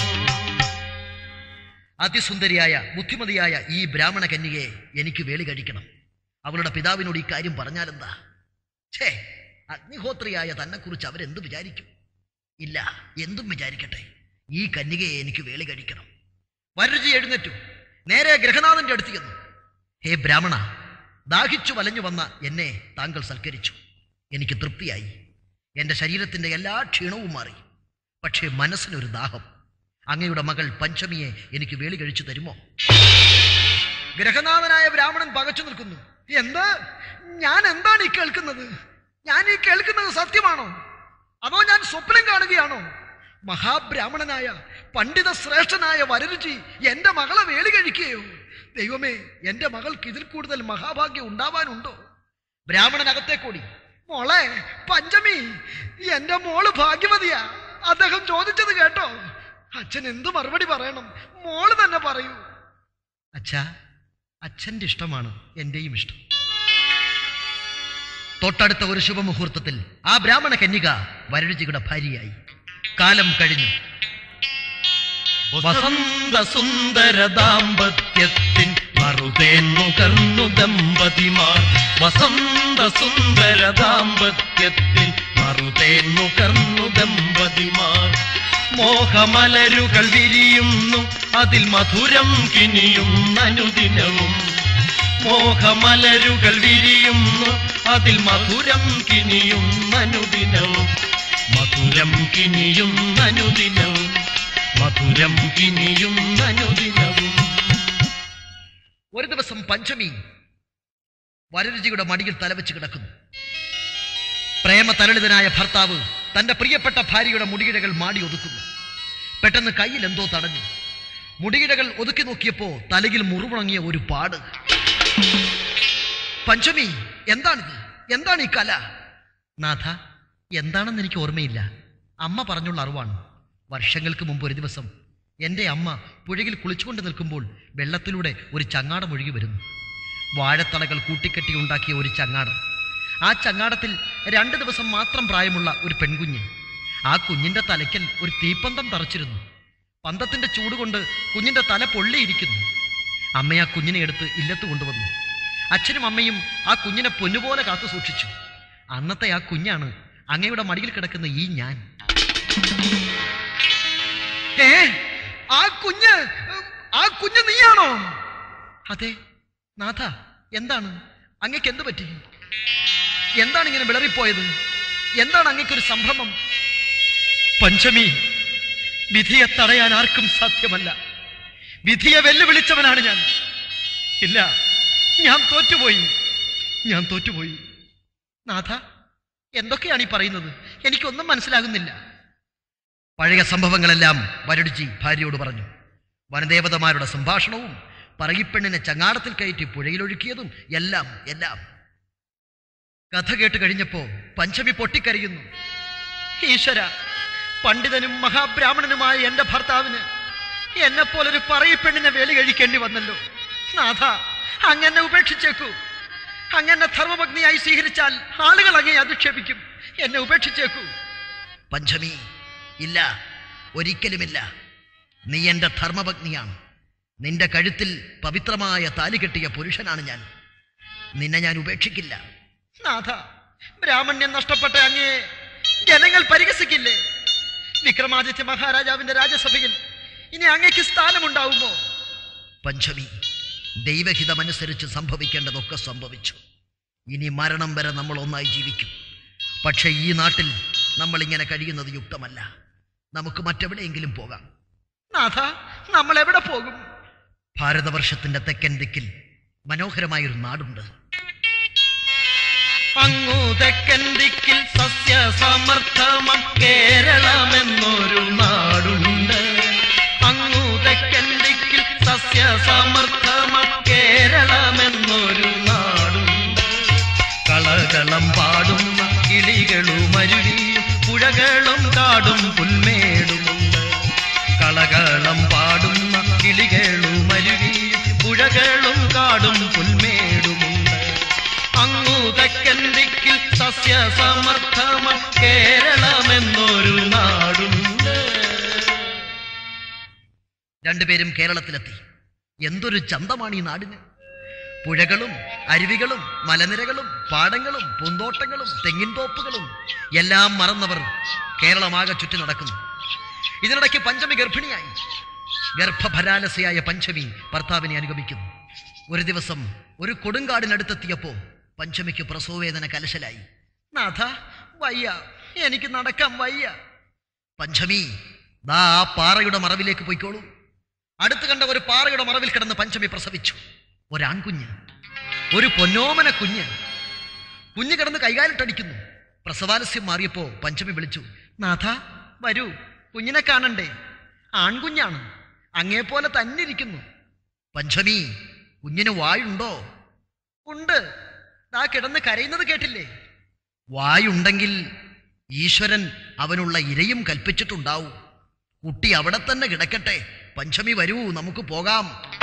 അതിസുന്ദരിയായ ബുദ്ധിമതിയായ ഈ ബ്രാഹ്മണ കന്യകയെ എനിക്ക് വേളി കഴിക്കണം അവളുടെ പിതാവിനോട് ഈ കാര്യം പറഞ്ഞാലെന്താ ഛേ അഗ്നിഹോത്രിയായ തന്നെക്കുറിച്ച് അവരെന്ത് വിചാരിക്കും ഇല്ല എന്തും വിചാരിക്കട്ടെ ഈ കന്യകയെ എനിക്ക് വേളി കഴിക്കണം വരരുചി എഴുന്നേറ്റു നേരെ ഗ്രഹനാഥന്റെ അടുത്ത് ചെന്നു ഹേ ബ്രാഹ്മണ ദാഹിച്ചു വലഞ്ഞു വന്ന എന്നെ താങ്കൾ സൽക്കരിച്ചു എനിക്ക് തൃപ്തിയായി എൻ്റെ ശരീരത്തിൻ്റെ എല്ലാ ക്ഷീണവും മാറി പക്ഷേ മനസ്സിനൊരു ദാഹം അങ്ങയുടെ മകൾ പഞ്ചമിയെ എനിക്ക് വേളി കഴിച്ചു തരുമോ ഗ്രഹനാഥനായ ബ്രാഹ്മണൻ പകച്ചു നിൽക്കുന്നു എന്ത് ഞാൻ എന്താണ് ഈ കേൾക്കുന്നത് ഞാൻ ഈ കേൾക്കുന്നത് സത്യമാണോ അതോ ഞാൻ സ്വപ്നം കാണുകയാണോ മഹാബ്രാഹ്മണനായ പണ്ഡിത ശ്രേഷ്ഠനായ വരരുചി എന്റെ മകളെ വേളി കഴിക്കുകയോ ദൈവമേ എന്റെ മകൾക്ക് ഇതിൽ കൂടുതൽ മഹാഭാഗ്യം ഉണ്ടാവാനുണ്ടോ ബ്രാഹ്മണൻ അകത്തേക്കൂടി മോളെ പഞ്ചമി എന്റെ മോള് ഭാഗ്യവതിയാ അദ്ദേഹം ചോദിച്ചത് കേട്ടോ അച്ഛൻ എന്ത് മറുപടി പറയണം മോള് തന്നെ പറയൂ അച്ഛാ അച്ഛന്റെ ഇഷ്ടമാണ് എന്റെയും ഇഷ്ടം തൊട്ടടുത്ത ഒരു ശുഭമുഹൂർത്തത്തിൽ ആ ബ്രാഹ്മണ കന്യക വരരുചിയുടെ ഭാര്യയായി കാലം കഴിഞ്ഞു വസന്ത സുന്ദര ദാമ്പത്യത്തിൻ മറുതേൻ നുകർന്നു ദമ്പതിമാർ വസന്ത സുന്ദര ദാമ്പത്യത്തിൻ മറുതേൻ നുകർന്നു ദമ്പതിമാർ മോഹമലരുകൾ വിരിയുന്നു അതിൽ മധുരം കിനിയും അനുദിനവും മോഹമലരുകൾ വിരിയുന്നു അതിൽ മധുരം കിനിയും അനുദിനവും മധുരം കിനിയും അനുദിനവും മധുരം കിനിയും അനുദിനവും ഒരു ദിവസം പഞ്ചമി വരരുചിയുടെ മടിയിൽ തലവെച്ച് കിടക്കുന്നു പ്രേമ തരളിതനായ ഭർത്താവ് തന്റെ പ്രിയപ്പെട്ട ഭാര്യയുടെ മുടിയിഴകൾ മാടി ഒതുക്കുന്നു പെട്ടെന്ന് കയ്യിൽ എന്തോ തടഞ്ഞു മുടിയിഴകൾ ഒതുക്കി നോക്കിയപ്പോ തലയിൽ മുറിവുണങ്ങിയ ഒരു പാട് പഞ്ചമി എന്താണിത് എന്താണ് ഈ കല നാഥ എന്താണെന്ന് എനിക്ക് ഓർമ്മയില്ല അമ്മ പറഞ്ഞുള്ള അറിവാണ് വർഷങ്ങൾക്ക് മുമ്പ് ഒരു ദിവസം എൻ്റെ അമ്മ പുഴയിൽ കുളിച്ചുകൊണ്ട് നിൽക്കുമ്പോൾ വെള്ളത്തിലൂടെ ഒരു ചങ്ങാടം ഒഴുകി വരുന്നു വാഴത്തടകൾ കൂട്ടിക്കെട്ടി ഉണ്ടാക്കിയ ഒരു ചങ്ങാടം ആ ചങ്ങാടത്തിൽ രണ്ട് ദിവസം മാത്രം പ്രായമുള്ള ഒരു പെൺകുഞ്ഞ് ആ കുഞ്ഞിന്റെ തലയ്ക്കൽ ഒരു തീപ്പന്തം തറച്ചിരുന്നു പന്തത്തിന്റെ ചൂടുകൊണ്ട് കുഞ്ഞിന്റെ തല പൊള്ളിയിരിക്കുന്നു അമ്മ ആ കുഞ്ഞിനെ എടുത്ത് ഇല്ലത്ത് കൊണ്ടുവന്നു അച്ഛനും അമ്മയും ആ കുഞ്ഞിനെ പൊന്നുപോലെ കാത്തു സൂക്ഷിച്ചു അന്നത്തെ ആ കുഞ്ഞാണ് അങ്ങയുടെ മടിയിൽ കിടക്കുന്ന ഈ ഞാൻ ഏ ആ കുഞ്ഞ് ആ കുഞ്ഞ് നീയാണോ അതെ നാഥ എന്താണ് അങ്ങക്ക് എന്ത് പറ്റി എന്താണ് ഇങ്ങനെ വിളറിപ്പോയത് എന്താണ് അങ്ങക്കൊരു സംഭ്രമം പഞ്ചമി വിധിയെ തടയാൻ ആർക്കും സാധ്യമല്ല വിധിയെ വെല്ലുവിളിച്ചവനാണ് ഞാൻ ഇല്ല ഞാൻ തോറ്റുപോയി ഞാൻ തോറ്റുപോയി നാഥ എന്തൊക്കെയാണ് ഈ പറയുന്നത് എനിക്കൊന്നും മനസ്സിലാകുന്നില്ല പഴയ സംഭവങ്ങളെല്ലാം വരടിച്ചി ഭാര്യയോട് പറഞ്ഞു വനദേവതമാരുടെ സംഭാഷണവും പറയിപ്പെണ്ണിനെ ചങ്ങാടത്തിൽ കയറ്റി പുഴയിലൊഴുക്കിയതും എല്ലാം എല്ലാം കഥ കേട്ട് കഴിഞ്ഞപ്പോ പഞ്ചമി പൊട്ടിക്കരയുന്നു ഈശ്വര പണ്ഡിതനും മഹാബ്രാഹ്മണനുമായ എന്റെ ഭർത്താവിന് എന്നെപ്പോലൊരു പറയിപ്പെണ്ണിനെ വേലി കഴിക്കേണ്ടി വന്നല്ലോ നാഥ അങ്ങനെ ഉപേക്ഷിച്ചേക്കൂ അങ്ങനെ ധർമ്മഭഗ്നിയായി സ്വീകരിച്ചാൽ ആളുകൾ അങ്ങേ അധിക്ഷേപിക്കും എന്നെ ഉപേക്ഷിച്ചേക്കൂ പഞ്ചമി ഇല്ല ഒരിക്കലുമില്ല നീ എൻ്റെ ധർമ്മഭഗ്നിയാണ് നിന്റെ കഴുത്തിൽ പവിത്രമായ താലി കെട്ടിയ പുരുഷനാണ് ഞാൻ നിന്നെ ഞാൻ ഉപേക്ഷിക്കില്ല നാഥ ബ്രാഹ്മണ്യം നഷ്ടപ്പെട്ട അങ്ങേ ജനങ്ങൾ പരിഹസിക്കില്ലേ വിക്രമാദിത്യ മഹാരാജാവിന്റെ രാജസഭയിൽ ഇനി അങ്ങയ്ക്ക് സ്ഥാനമുണ്ടാവുമോ പഞ്ചമി ദൈവഹിതമനുസരിച്ച് സംഭവിക്കേണ്ടതൊക്കെ സംഭവിച്ചു ഇനി മരണം വരെ നമ്മൾ ഒന്നായി ജീവിക്കും പക്ഷെ ഈ നാട്ടിൽ നമ്മൾ ഇങ്ങനെ കഴിയുന്നത് യുക്തമല്ല നമുക്ക് മറ്റെവിടെയെങ്കിലും പോകാം നാഥ നമ്മൾ എവിടെ പോകും ഭാരതവർഷത്തിന്റെ തെക്കൻ ദിക്കിൽ മനോഹരമായൊരു നാടുണ്ട് അങ്ങു തെക്കൻ ദിക്കിൽ സസ്യ സമർത്ഥമം കേരളമെന്നൊരു നാടുണ്ട് അങ്ങു തെക്കൻ ദിക്കിൽ സസ്യ സമർത്ഥമം കേരളമെന്നൊരു നാടുണ്ട് കളകളം പാടുന്ന കിളികളും അരുവിയും പുഴകളും കാടും പുൽമേടുമുണ്ട് കളകളം പാടുന്ന കിളികളും അരുവിയും പുഴകളും കാടും പുൽമേടുമുണ്ട് അങ്ങു തെക്കൻ ദിക്കിൽ സസ്യ സമർത്ഥമ കേരളമെന്നൊരു നാടുണ്ട് രണ്ടുപേരും കേരളത്തിലെത്തി എന്തൊരു ചന്തമാണ് ഈ നാടിന് പുഴകളും അരുവികളും മലനിരകളും പാടങ്ങളും പൂന്തോട്ടങ്ങളും തെങ്ങിൻ തോപ്പുകളും എല്ലാം മറന്നവർ കേരളമാകെ ചുറ്റി നടക്കുന്നു ഇതിനിടയ്ക്ക് പഞ്ചമി ഗർഭിണിയായി ഗർഭഭരാലസയായ പഞ്ചമി ഭർത്താവിനെ അനുഗമിക്കുന്നു ഒരു ദിവസം ഒരു കൊടുങ്കാടിനടുത്തെത്തിയപ്പോ പഞ്ചമിക്ക് പ്രസവവേദന കലശലായി നാഥ വയ്യ എനിക്ക് നടക്കാൻ വയ്യ പഞ്ചമി ദാ ആ പാറയുടെ മറവിലേക്ക് പോയിക്കോളൂ അടുത്ത് കണ്ട ഒരു പാറയുടെ മറവിൽ കിടന്ന് പഞ്ചമി പ്രസവിച്ചു ഒരാൺകുഞ്ഞ് ഒരു പൊന്നോമന കുഞ്ഞ് കുഞ്ഞ് കിടന്ന് കൈകാലിട്ടടിക്കുന്നു പ്രസവാലസ്യം മാറിയപ്പോ പഞ്ചമി വിളിച്ചു നാഥ വരൂ കുഞ്ഞിനെ കാണണ്ടേ ആൺകുഞ്ഞാണ് അങ്ങേപോലെ തന്നെ ഇരിക്കുന്നു പഞ്ചമി കുഞ്ഞിന് വായുണ്ടോ ഉണ്ട് ദാ കിടന്ന് കരയുന്നത് കേട്ടില്ലേ വായുണ്ടെങ്കിൽ ഈശ്വരൻ അവനുള്ള ഇരയും കൽപ്പിച്ചിട്ടുണ്ടാവും കുട്ടി അവിടെ തന്നെ കിടക്കട്ടെ പഞ്ചമി വരൂ നമുക്ക് പോകാം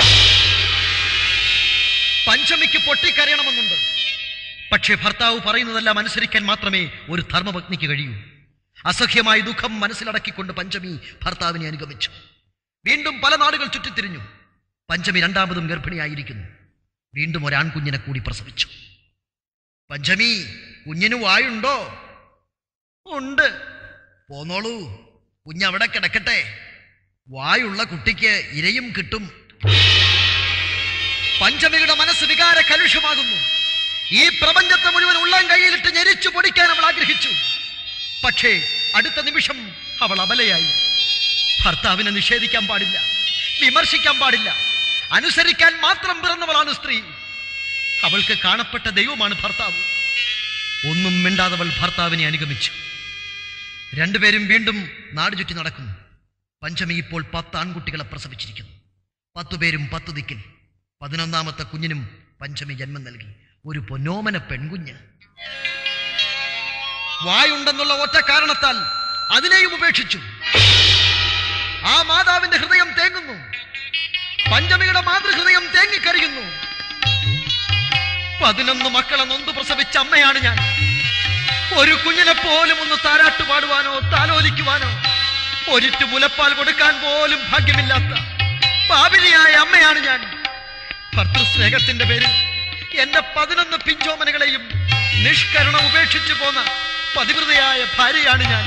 പഞ്ചമിക്ക് പൊട്ടിക്കരയണമെന്നുണ്ട് പക്ഷേ ഭർത്താവ് പറയുന്നതെല്ലാം അനുസരിക്കാൻ മാത്രമേ ഒരു ധർമ്മപത്നിക്ക് കഴിയൂ അസഹ്യമായ ദുഃഖം മനസ്സിലടക്കിക്കൊണ്ട് പഞ്ചമി ഭർത്താവിനെ അനുഗമിച്ചു വീണ്ടും പല നാടുകൾ ചുറ്റിത്തിരിഞ്ഞു പഞ്ചമി രണ്ടാമതും ഗർഭിണിയായിരിക്കുന്നു വീണ്ടും ഒരാൺകുഞ്ഞിനെ കൂടി പ്രസവിച്ചു പഞ്ചമി കുഞ്ഞിന് വായുണ്ടോ ഉണ്ട് പോന്നോളൂ കുഞ്ഞവിടെ കിടക്കട്ടെ വായുള്ള കുട്ടിക്ക് ഇരയും കിട്ടും പഞ്ചമിയുടെ മനസ്സ് വികാര കലുഷമാകുന്നു ഈ പ്രപഞ്ചത്തെ മുഴുവൻ ഉള്ളം കൈയിലിട്ട് ഞെരിച്ചു പൊടിക്കാൻ അവൾ ആഗ്രഹിച്ചു പക്ഷേ അടുത്ത നിമിഷം അവൾ അബലയായി ഭർത്താവിനെ നിഷേധിക്കാൻ പാടില്ല വിമർശിക്കാൻ പാടില്ല അനുസരിക്കാൻ മാത്രം പിറന്നവളാണ് സ്ത്രീ അവൾക്ക് കാണപ്പെട്ട ദൈവമാണ് ഭർത്താവ് ഒന്നും മിണ്ടാതവൾ ഭർത്താവിനെ അനുഗമിച്ചു രണ്ടുപേരും വീണ്ടും നാട് ചുറ്റി നടക്കുന്നു പഞ്ചമി ഇപ്പോൾ പത്ത് ആൺകുട്ടികളെ പ്രസവിച്ചിരിക്കുന്നു പത്തു പേരും പത്തു ദിക്കിൽ പതിനൊന്നാമത്തെ കുഞ്ഞിനും പഞ്ചമി ജന്മം നൽകി ഒരു പൊന്നോമന പെൺകുഞ്ഞ് വായുണ്ടെന്നുള്ള ഒറ്റ കാരണത്താൽ അതിനെയും ഉപേക്ഷിച്ചു ആ മാതാവിന്റെ ഹൃദയം തേങ്ങുന്നു പഞ്ചമിയുടെ മാതൃഹൃദയം തേങ്ങിക്കറിയുന്നു പതിനൊന്ന് മക്കളെ നൊന്ത് പ്രസവിച്ച അമ്മയാണ് ഞാൻ ഒരു കുഞ്ഞിനെ പോലും ഒന്ന് താരാട്ട് പാടുവാനോ താലോലിക്കുവാനോ ഒരിറ്റു മുലപ്പാൽ കൊടുക്കാൻ പോലും ഭാഗ്യമില്ലാത്ത പാപിനിയായ അമ്മയാണ് ഞാൻ ഭർത്തൃസ്നേഹത്തിന്റെ പേരിൽ എന്റെ പതിനൊന്ന് പിഞ്ചോമനകളെയും നിഷ്കരണം ഉപേക്ഷിച്ചു പോന്ന പതിവൃതയായ ഭാര്യയാണ് ഞാൻ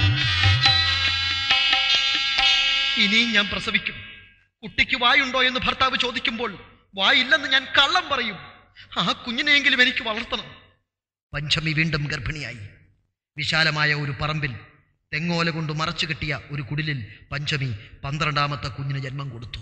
ഇനിയും ഞാൻ പ്രസവിക്കും കുട്ടിക്ക് വായുണ്ടോ എന്ന് ഭർത്താവ് ചോദിക്കുമ്പോൾ വായില്ലെന്ന് ഞാൻ കള്ളം പറയും ആ കുഞ്ഞിനെയെങ്കിലും എനിക്ക് വളർത്തണം പഞ്ചമി വീണ്ടും ഗർഭിണിയായി വിശാലമായ ഒരു പറമ്പിൽ തെങ്ങോല കൊണ്ട് മറച്ചു കെട്ടിയ ഒരു കുടിലിൽ പഞ്ചമി പന്ത്രണ്ടാമത്തെ കുഞ്ഞിന് ജന്മം കൊടുത്തു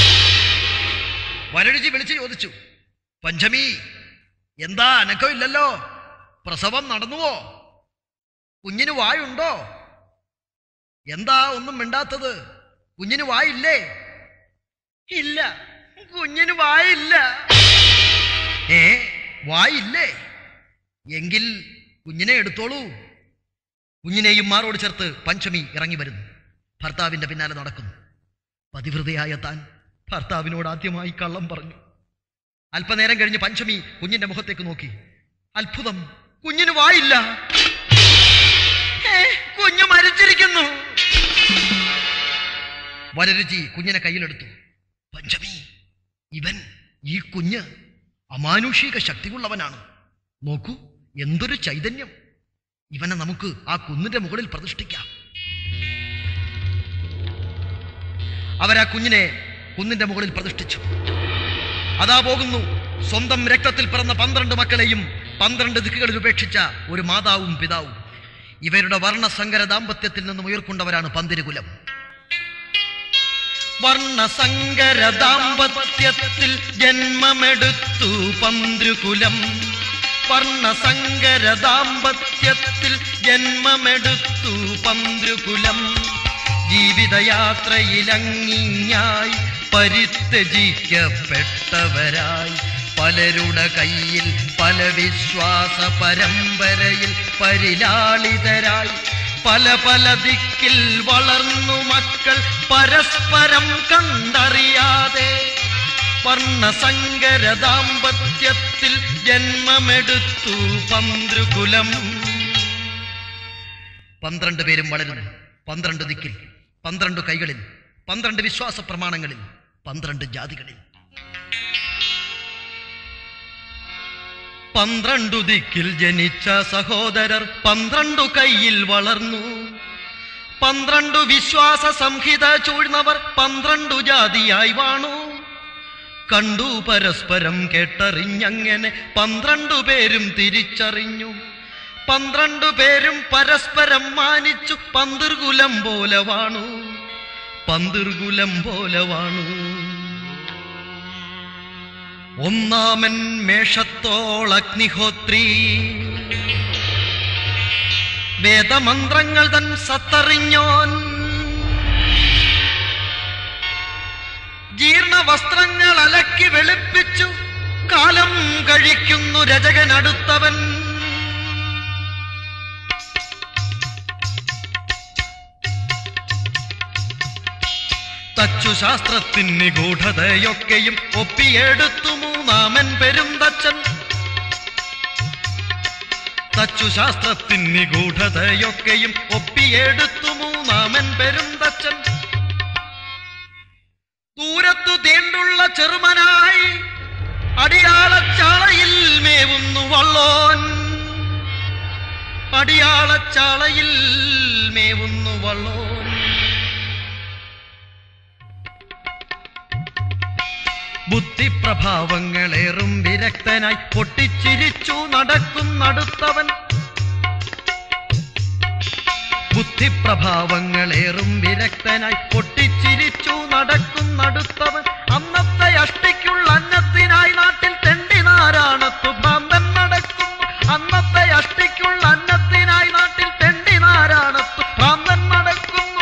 വരരുചി വിളിച്ചു ചോദിച്ചു പഞ്ചമി എന്താ അനക്കമില്ലല്ലോ പ്രസവം നടന്നുവോ കുഞ്ഞിന് വായുണ്ടോ എന്താ ഒന്നും മിണ്ടാത്തത് കുഞ്ഞിന് വായില്ലേ ഇല്ല കുഞ്ഞിന് വായില്ല ഏ വായില്ലേ എങ്കിൽ കുഞ്ഞിനെ എടുത്തോളൂ കുഞ്ഞിനെയും മാറോട് ചേർത്ത് പഞ്ചമി ഇറങ്ങി വരുന്നു ഭർത്താവിന്റെ പിന്നാലെ നടക്കുന്നു പതിവൃതയായ താൻ ഭർത്താവിനോട് ആദ്യമായി കള്ളം പറഞ്ഞു അല്പനേരം കഴിഞ്ഞ് പഞ്ചമി കുഞ്ഞിന്റെ മുഖത്തേക്ക് നോക്കി അത്ഭുതം കുഞ്ഞിന് വായില്ല ഏ, കുഞ്ഞ് മരിച്ചിരിക്കുന്നു വരരുചി കുഞ്ഞിനെ കയ്യിലെടുത്തു പഞ്ചമി ഇവൻ ഈ കുഞ്ഞ് അമാനുഷിക ശക്തിയുള്ളവനാണ് നോക്കൂ എന്തൊരു ചൈതന്യം ഇവനെ നമുക്ക് ആ കുന്നിന്റെ മുകളിൽ പ്രതിഷ്ഠിക്കാം അവരാ കുഞ്ഞിനെ കുന്നിന്റെ മുകളിൽ പ്രതിഷ്ഠിച്ചു അതാ പോകുന്നു സ്വന്തം രക്തത്തിൽ പിറന്ന പന്ത്രണ്ട് മക്കളെയും പന്ത്രണ്ട് ദിക്കുകളിൽ ഉപേക്ഷിച്ച ഒരു മാതാവും പിതാവും ഇവരുടെ വർണ്ണസങ്കര ദാമ്പത്യത്തിൽ നിന്നും ഉയർക്കൊണ്ടവരാണ് പന്തിരുകുലം വർണ്ണസങ്കര ദാമ്പത്യത്തിൽ ജന്മമെടുത്തു പന്ത്രുകുലം വർണ്ണസങ്കര ദാമ്പത്യത്തിൽ ജന്മമെടുത്തു പന്ത്രുകുലം ജീവിതയാത്രയിലങ്ങിങ്ങായി പരിത്യജിക്കപ്പെട്ടവരായി പലരുടെ കയ്യിൽ പല വിശ്വാസ പരമ്പരയിൽ പരിലാളിതരായി പല പല ദിക്കിൽ വളർന്നു മക്കൾ പരസ്പരം കണ്ടറിയാതെ വർണ്ണസങ്കര ദാമ്പത്യത്തിൽ ജന്മമെടുത്തു പന്ത്രുകുലം പന്ത്രണ്ട് പേരും വളരുന്നു പന്ത്രണ്ട് ദിക്കിൽ പന്ത്രണ്ട് കൈകളിൽ പന്ത്രണ്ട് വിശ്വാസ പ്രമാണങ്ങളിൽ പന്ത്രണ്ട് ജാതികളിൽ പന്ത്രണ്ടു ദിക്കിൽ ജനിച്ച സഹോദരർ പന്ത്രണ്ടു കൈയിൽ വളർന്നു പന്ത്രണ്ടു വിശ്വാസ സംഹിത ചൂഴ്ന്നവർ പന്ത്രണ്ടു ജാതിയായി വാണു കണ്ടു പരസ്പരം കേട്ടറിഞ്ഞങ്ങനെ പന്ത്രണ്ടു പേരും തിരിച്ചറിഞ്ഞു പന്ത്രണ്ടു പേരും പരസ്പരം മാനിച്ചു പന്തിർകുലം പോലെ വാണു പന്തിർകുലം പോലെ വാണു ഒന്നാമൻ മേഷത്തോൾ അഗ്നിഹോത്രി വേദമന്ത്രങ്ങൾ തൻ സത്തറിഞ്ഞോൻ ജീർണ വസ്ത്രങ്ങൾ അലക്കി വെളുപ്പിച്ചു കാലം കഴിക്കുന്നു രജകനടുത്തവൻ തച്ചു ശാസ്ത്രത്തിൻ നിഗൂഢതയൊക്കെയും ഒപ്പിയെടുത്തു മൂന്നാമൻ പെരുന്തച്ചൻ തച്ചു ശാസ്ത്രത്തിൻ നിഗൂഢതയൊക്കെയും ഒപ്പിയെടുത്തു മൂന്നാമൻ പെരുന്തച്ചൻ ദൂരത്തു തീണ്ടുള്ള ചെറുമനായി അടിയാളച്ചാളയിൽ മേവുന്നു വള്ളോൻ അടിയാളച്ചാളയിൽ മേവുന്നു വള്ളോൻ ബുദ്ധിപ്രഭാവങ്ങളേറും വിരക്തനായി പൊട്ടിച്ചിരിച്ചു നടക്കുന്നടുത്തവൻ ബുദ്ധിപ്രഭാവങ്ങളേറും വിരക്തനായി പൊട്ടിച്ചിരിച്ചു നടക്കുന്നടുത്തവൻ അന്നത്തെ അഷ്ടിക്കുള്ള അന്നത്തിനായി നാട്ടിൽ തെണ്ടി നാരാണത്തു ഭ്രാന്തൻ നടക്കുന്നു അന്നത്തെ അഷ്ടിക്കുള്ള അന്നത്തിനായി നാട്ടിൽ തെണ്ടി നാരാണത്തു ഭ്രാന്തൻ നടക്കുന്നു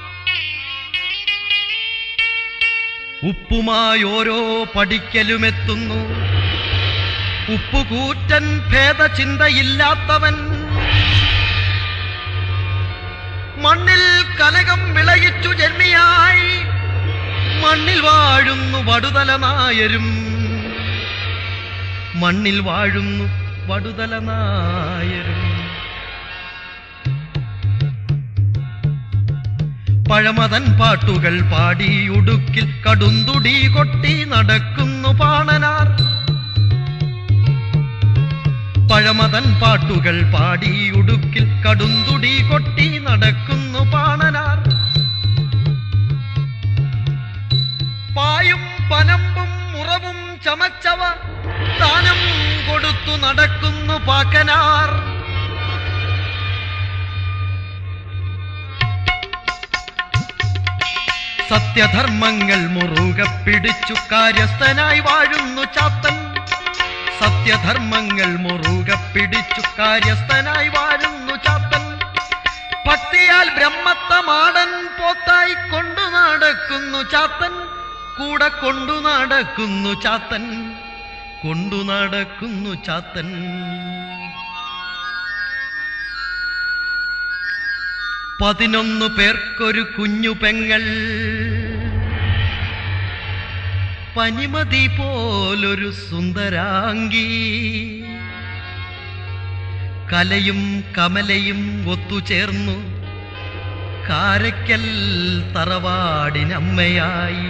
ഉപ്പുമായി ഓരോ പഠിക്കലുമെത്തുന്നു ഉപ്പുകൂറ്റൻ ഭേദചിന്തയില്ലാത്തവൻ മണ്ണിൽ കനകം വിളയിച്ചു ജന്മിയായി മണ്ണിൽ വാഴുന്നു വടുതല നായരും മണ്ണിൽ വാഴുന്നു വടുതല നായരും പഴമതൻ പാട്ടുകൾ പാടി ഉടുക്കിൽ കടുന്തുടി കൊട്ടി നടക്കുന്നു പാണനാർ പഴമതൻ പാട്ടുകൾ പാടി ഉടുക്കിൽ കടുന്തുടി കൊട്ടി നടക്കുന്നു പാണനാർ പായും പനമ്പും മുറവും ചമച്ചവ ദാനം കൊടുത്തു നടക്കുന്നു പാക്കനാർ സത്യധർമ്മങ്ങൾ മുറുകെ പിടിച്ചു കാര്യസ്ഥനായി വാഴുന്നു ചാത്തൻ സത്യധർമ്മങ്ങൾ മുറുകെ പിടിച്ചു കാര്യസ്ഥനായി വാഴുന്നു ചാത്തൻ ഭക്തിയാൽ ബ്രഹ്മത്തെ മാടൻ പോത്തായി കൊണ്ടു നടക്കുന്നു ചാത്തൻ കൂടെ കൊണ്ടു നടക്കുന്നു ചാത്തൻ കൊണ്ടു നടക്കുന്നു ചാത്തൻ പതിനൊന്നു പേർക്കൊരു കുഞ്ഞു പെങ്ങൾ പനിമതി പോലൊരു സുന്ദരാംഗി കലയും കമലയും ഒത്തുചേർന്നു കാരയ്ക്കൽ തറവാടിനമ്മയായി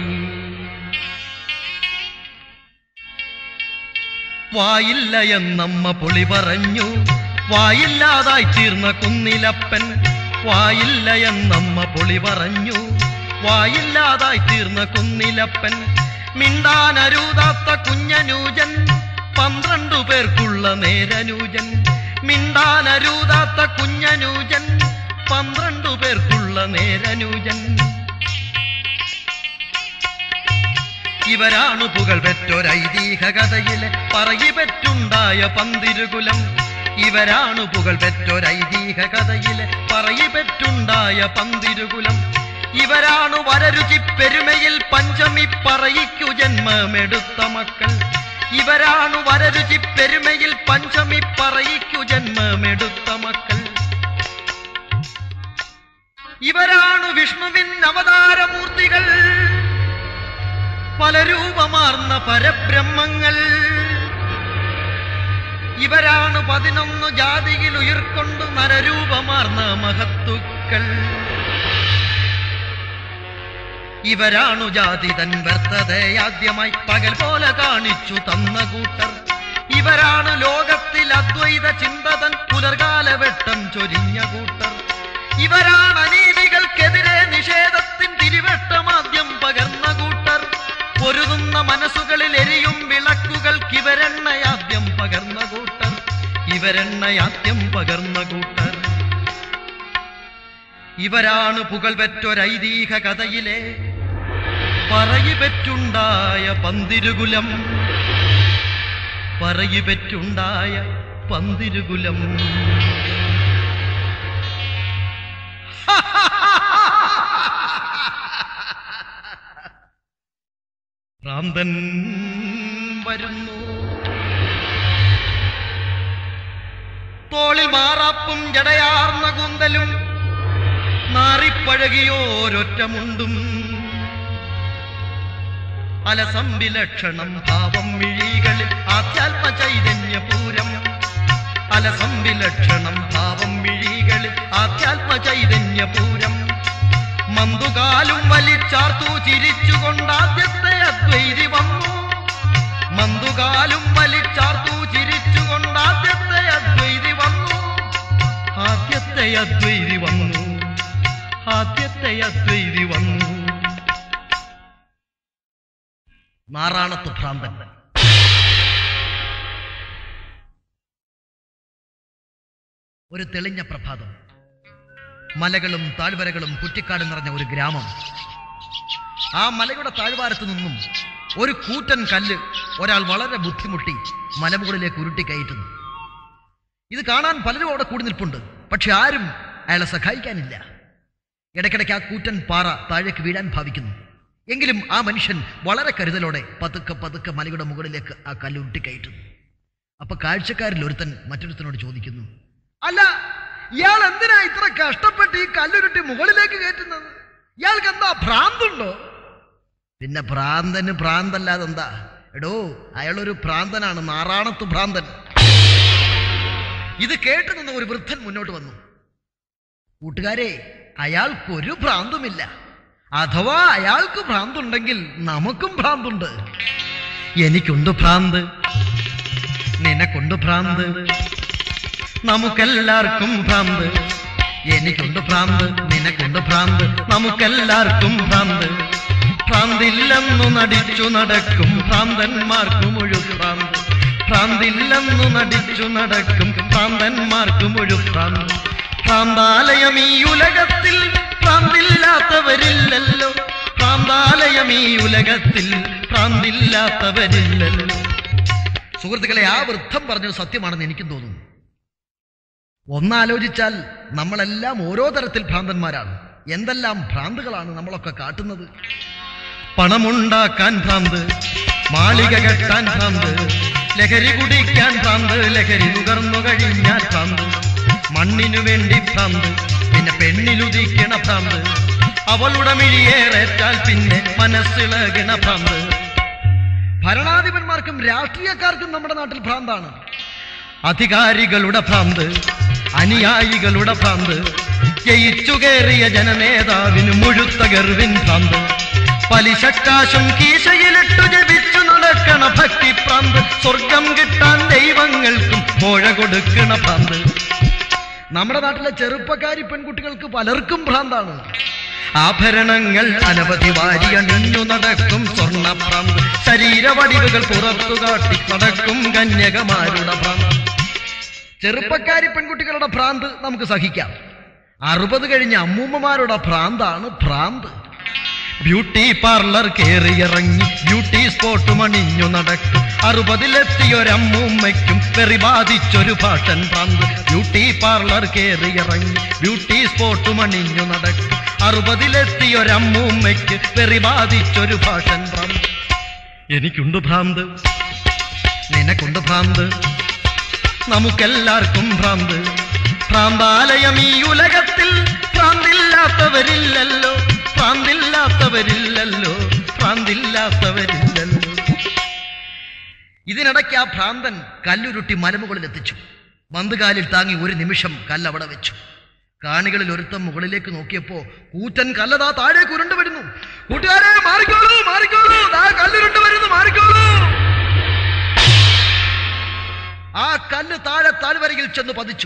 വായില്ല എന്നമ്മ പൊളി പറഞ്ഞു വായില്ലാതായി തീർന്ന കുന്നിലപ്പൻ വായില്ല എന്നമ്മ പൊളി പറഞ്ഞു വായില്ലാതായി തീർന്ന കുന്നിലപ്പൻ മിണ്ടാനരുതാത്ത കുഞ്ഞനൂജൻ പന്ത്രണ്ടു പേർക്കുള്ള നേരനൂജൻ മിണ്ടാനരുതാത്ത കുഞ്ഞനൂജൻ പന്ത്രണ്ടു പേർക്കുള്ള നേരനൂജൻ ഇവരാണു പുകൾ പെറ്റൊരൈതീഹ കഥയിലെ പറയിപെറ്റുണ്ടായ പന്തിരുകുലം ഇവരാണു പുകൾ പെറ്റൊരൈതീഹ കഥയിലെ പറയിപെറ്റുണ്ടായ പന്തിരുകുലം ഇവരാണു വരരുചി പെരുമയിൽ പഞ്ചമി പറയിക്കു ജന്മമെടുത്ത മക്കൾ ഇവരാണു വരരുചി പെരുമയിൽ പഞ്ചമി പറയിക്കു ജന്മമെടുത്ത മക്കൾ ഇവരാണു വിഷ്ണുവിൻ അവതാരമൂർത്തികൾ പല രൂപമാർന്ന പരബ്രഹ്മങ്ങൾ ഇവരാണ് പതിനൊന്നു ജാതിയിൽ ഉയർക്കൊണ്ടു നരരൂപമാർന്ന മഹത്തുക്കൾ ഇവരാണു ജാതി തൻ വ്യർത്ഥതയാദ്യമായി പകൽ പോലെ കാണിച്ചു തന്ന കൂട്ടർ ഇവരാണ് ലോകത്തിൽ അദ്വൈത ചിന്തതൻ പുലർകാലവെട്ടം ചൊരിഞ്ഞ കൂട്ടർ ഇവരാണ് അനീതികൾക്കെതിരെ നിഷേധത്തിൻ തിരുവെട്ടമാദ്യം പകർന്ന കൂട്ടർ പൊരുതുന്ന മനസ്സുകളിൽ എരിയും വിളക്കുകൾക്ക് ഇവരെണ്ണയാദ്യം പകർന്ന കൂട്ടർ ഇവരെണ്ണയാദ്യം പകർന്ന കൂട്ടർ ഇവരാണ് പുകൾപെറ്റൊരൈതീഹ കഥയിലെ പറയുപെറ്റുണ്ടായ പന്തിരുകുലം പറയുപെറ്റുണ്ടായ പന്തിരുകുലം ഭ്രാന്തൻ വരുന്നു തോളിൽ മാറാപ്പും ജടയാർന്ന കൂന്തലും നാറിപ്പഴകിയോരൊറ്റമുണ്ടും അലസംവിലക്ഷണം ഭാവം മിഴികളിൽ ആധ്യാത്മ ചൈതന്യപൂരം അലസംവിലക്ഷണം ഭാവം മിഴികളിൽ ആധ്യാത്മ ചൈതന്യപൂരം മന്തുകാലും വലിച്ചാർത്തു ചിരിച്ചുകൊണ്ടാദ്യത്തെ അദ്വൈതി വന്നു മന്തുകാലും വലിച്ചാർത്തു ചിരിച്ചുകൊണ്ടാദ്യത്തെ അദ്വൈതി വന്നു ആദ്യത്തെ അദ്വൈതി വന്നു ആദ്യത്തെ അദ്വൈതി വന്നു നാറാണത്ത് ഭ്രാന്തൻ ഒരു തെളിഞ്ഞ പ്രഭാതം മലകളും താഴ്വരകളും കുറ്റിക്കാട് നിറഞ്ഞ ഒരു ഗ്രാമം ആ മലയുടെ താഴ്വാരത്ത് നിന്നും ഒരു കൂറ്റൻ കല്ല് ഒരാൾ വളരെ ബുദ്ധിമുട്ടി മലമുകളിലേക്ക് ഉരുട്ടി കയറ്റുന്നു ഇത് കാണാൻ പലരും അവിടെ കൂടി നിൽപ്പുണ്ട് പക്ഷെ ആരും അയാളെ സഹായിക്കാനില്ല ഇടയ്ക്കിടയ്ക്ക് ആ കൂറ്റൻ പാറ താഴേക്ക് വീഴാൻ ഭാവിക്കുന്നു എങ്കിലും ആ മനുഷ്യൻ വളരെ കരുതലോടെ പതുക്കെ പതുക്കെ മലയുടെ മുകളിലേക്ക് ആ കല്ല് ഉരുട്ടി കയറ്റുന്നു അപ്പൊ കാഴ്ചക്കാരിൽ ഒരുത്തൻ മറ്റൊരുത്തനോട് ചോദിക്കുന്നു അല്ല ഇയാൾ എന്തിനാ ഇത്ര കഷ്ടപ്പെട്ട് ഈ കല്ലുരുട്ടി മുകളിലേക്ക് കയറ്റുന്നത് ഇയാൾക്ക് എന്താ ഭ്രാന്തുണ്ടോ പിന്നെ ഭ്രാന്തന് ഭ്രാന്തല്ലാതെ എന്താ എടോ അയാളൊരു ഭ്രാന്തനാണ് നാറാണത്ത് ഭ്രാന്തൻ ഇത് കേട്ടു നിന്ന ഒരു വൃദ്ധൻ മുന്നോട്ട് വന്നു കൂട്ടുകാരെ അയാൾക്കൊരു ഭ്രാന്തുമില്ല അഥവാ അയാൾക്ക് ഭ്രാന്തുണ്ടെങ്കിൽ നമുക്കും ഭ്രാന്തുണ്ട് എനിക്കുണ്ട് ഭ്രാന്ത് നിനക്കുണ്ട് ഭ്രാന്ത് നമുക്കെല്ലാവർക്കും ഭ്രാന്ത് എനിക്കുണ്ട് ഭ്രാന്ത് നിനക്കുണ്ട് ഭ്രാന്ത് നമുക്കെല്ലാവർക്കും ഭ്രാന്ത് ഭ്രാന്തില്ലെന്നു നടിച്ചു നടക്കും ഭ്രാന്തന്മാർക്ക് മുഴു ഭ്രാന്ത് ഭ്രാന്തില്ലെന്നു നടിച്ചു നടക്കും ഭ്രാന്തന്മാർക്ക് മുഴു ഭ്രാന്ത് ഭ്രാന്താലയം ഈ ഉലകത്തിൽ ഭ്രാന്തില്ലാത്തവരില്ലല്ലോ ഭ്രാന്താലയം ഈ ഉലകത്തിൽ ഭ്രാന്തില്ലാത്തവരില്ലല്ലോ സുഹൃത്തുക്കളെ ആ വൃദ്ധം പറഞ്ഞത് സത്യമാണെന്ന് എനിക്കും തോന്നുന്നു ഒന്നാലോചിച്ചാൽ നമ്മളെല്ലാം ഓരോ തരത്തിൽ ഭ്രാന്തന്മാരാണ് എന്തെല്ലാം ഭ്രാന്തുകളാണ് നമ്മളൊക്കെ കാട്ടുന്നത് പണമുണ്ടാക്കാൻ ഭ്രാന്ത് മാളിക കെട്ടാൻ ഭ്രാന്ത് ലഹരി കുടിക്കാൻ ഭ്രാന്ത് ലഹരി നുകർന്നു കഴിഞ്ഞാൽ ഭ്രാന്ത് മണ്ണിനു വേണ്ടി ഭ്രാന്ത് പിന്നെ പെണ്ണിലുദിക്കണ ഭ്രാന്ത് അവളുടെ മിഴിയേറേറ്റാൽ പിന്നെ മനസ്സിളകണ ഭ്രാന്ത് ഭരണാധിപന്മാർക്കും രാഷ്ട്രീയക്കാർക്കും നമ്മുടെ നാട്ടിൽ ഭ്രാന്താണ് അധികാരികളുടെ ഭ്രാന്ത് അനുയായികളുടെ ഭ്രാന്ത് ജയിച്ചു കയറിയ ജനനേതാവിന് മുഴുത്ത ഗർവിൻ ഭ്രാന്ത് പലിശക്കാശും കീശയിലിട്ടു ജപിച്ചു നടക്കണ ഭക്തി ഭ്രാന്ത് സ്വർഗം കിട്ടാൻ ദൈവങ്ങൾക്കും കോഴ കൊടുക്കണ ഭ്രാന്ത് നമ്മുടെ നാട്ടിലെ ചെറുപ്പക്കാരി പെൺകുട്ടികൾക്ക് പലർക്കും ഭ്രാന്താണ് ആഭരണങ്ങൾ അനവധി വാരി അണിഞ്ഞു നടക്കും സ്വർണ്ണഭ്രാന്ത് ശരീരവടിവുകൾ പുറത്തു കാട്ടി നടക്കും കന്യകമാരുടെ ഭ്രാന്ത് ചെറുപ്പക്കാരി പെൺകുട്ടികളുടെ ഭ്രാന്ത് നമുക്ക് സഹിക്കാം അറുപത് കഴിഞ്ഞ അമ്മൂമ്മമാരുടെ ഭ്രാന്താണ് ഭ്രാന്ത് ബ്യൂട്ടി പാർലർ കയറിയിറങ്ങി ബ്യൂട്ടി സ്പോട്ട് മണിഞ്ഞു നടക്കും അറുപതിലെത്തിയൊരമ്മൂമ്മയ്ക്കും വെറി ബാധിച്ചൊരു ഭാഷൻ ഭ്രാന്ത് ബ്യൂട്ടി പാർലർ കയറിയിറങ്ങി ബ്യൂട്ടി സ്പോട്ട് മണിഞ്ഞു നടക്കും അറുപതിലെത്തിയൊരമ്മൂമ്മയ്ക്ക് വെറി ബാധിച്ചൊരു ഭാഷൻ ഭ്രാന്ത് എനിക്കുണ്ട് ഭ്രാന്ത് നിനക്കുണ്ട് ഭ്രാന്ത് നമുക്കെല്ലാവർക്കും ഭ്രാന്ത് ഭ്രാന്താലയം ഈ ഉലകത്തിൽ ഭ്രാന്തില്ലാത്തവരില്ലല്ലോ ഭ്രാന്തില്ലാത്തവരില്ലല്ലോ ഭ്രാന്തില്ലാത്തവരില്ലല്ലോ ഇതിനിടയ്ക്ക് ആ ഭ്രാന്തൻ കല്ലുരുട്ടി മലമുകളിൽ എത്തിച്ചു മന്തുകാലിൽ താങ്ങി ഒരു നിമിഷം കല്ല് അവിടെ വെച്ചു കാണികളിൽ ഒരുത്തം മുകളിലേക്ക് നോക്കിയപ്പോ കൂറ്റൻ കല്ലതാ താഴേക്ക് ഉരുണ്ടു വരുന്നു കൂട്ടുകാരെ മാറിക്കോളൂ മാറിക്കോളൂ ദാ കല്ലുരുണ്ട് വരുന്നു മാറിക്കോളൂ ആ കല്ല് താഴെ താഴ്വരയിൽ ചെന്ന് പതിച്ചു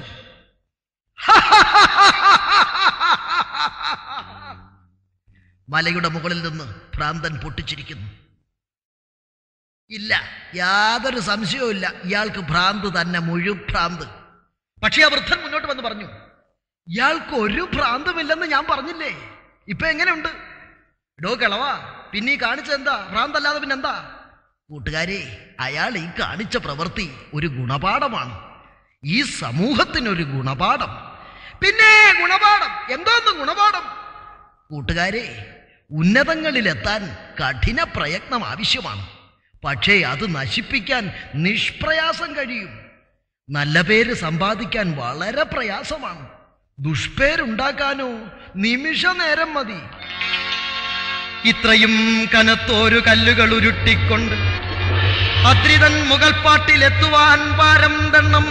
മലയുടെ മുകളിൽ നിന്ന് ഭ്രാന്തൻ പൊട്ടിച്ചിരിക്കുന്നു ഇല്ല യാതൊരു സംശയവും ഇല്ല ഇയാൾക്ക് ഭ്രാന്ത് തന്നെ മുഴു ഭ്രാന്ത് പക്ഷേ ആ വൃദ്ധൻ മുന്നോട്ട് വന്ന് പറഞ്ഞു ഇയാൾക്ക് ഒരു ഭ്രാന്തുമില്ലെന്ന് ഞാൻ പറഞ്ഞില്ലേ ഇപ്പൊ എങ്ങനെയുണ്ട് ഡോ കിളവാ പിന്നെ ഈ കാണിച്ചത് എന്താ ഭ്രാന്തല്ലാതെ പിന്നെന്താ കൂട്ടുകാരെ അയാൾ ഈ കാണിച്ച പ്രവൃത്തി ഒരു ഗുണപാഠമാണ് ഈ സമൂഹത്തിനൊരു ഗുണപാഠം പിന്നെ ഗുണപാഠം എന്തോന്ന് ഗുണപാഠം കൂട്ടുകാരെ ഉന്നതങ്ങളിലെത്താൻ കഠിന പ്രയത്നം ആവശ്യമാണ് പക്ഷേ അത് നശിപ്പിക്കാൻ നിഷ്പ്രയാസം കഴിയും നല്ല പേര് സമ്പാദിക്കാൻ വളരെ പ്രയാസമാണ് ദുഷ്പേരുണ്ടാക്കാനോ നിമിഷ നേരം മതി ഇത്രയും കനത്തോരു കല്ലുകൾ ഉരുട്ടിക്കൊണ്ട് അദ്രിതൻ മുകൾപ്പാട്ടിലെത്തുവാൻ പാരം ദണ്ണം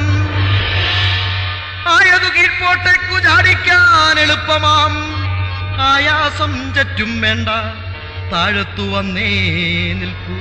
ആയതു കീഴ്പോട്ടേക്കു ചാടിക്കാൻ എളുപ്പമാം ആയാസം ചറ്റും വേണ്ട താഴത്തു വന്നേ നിൽക്കൂ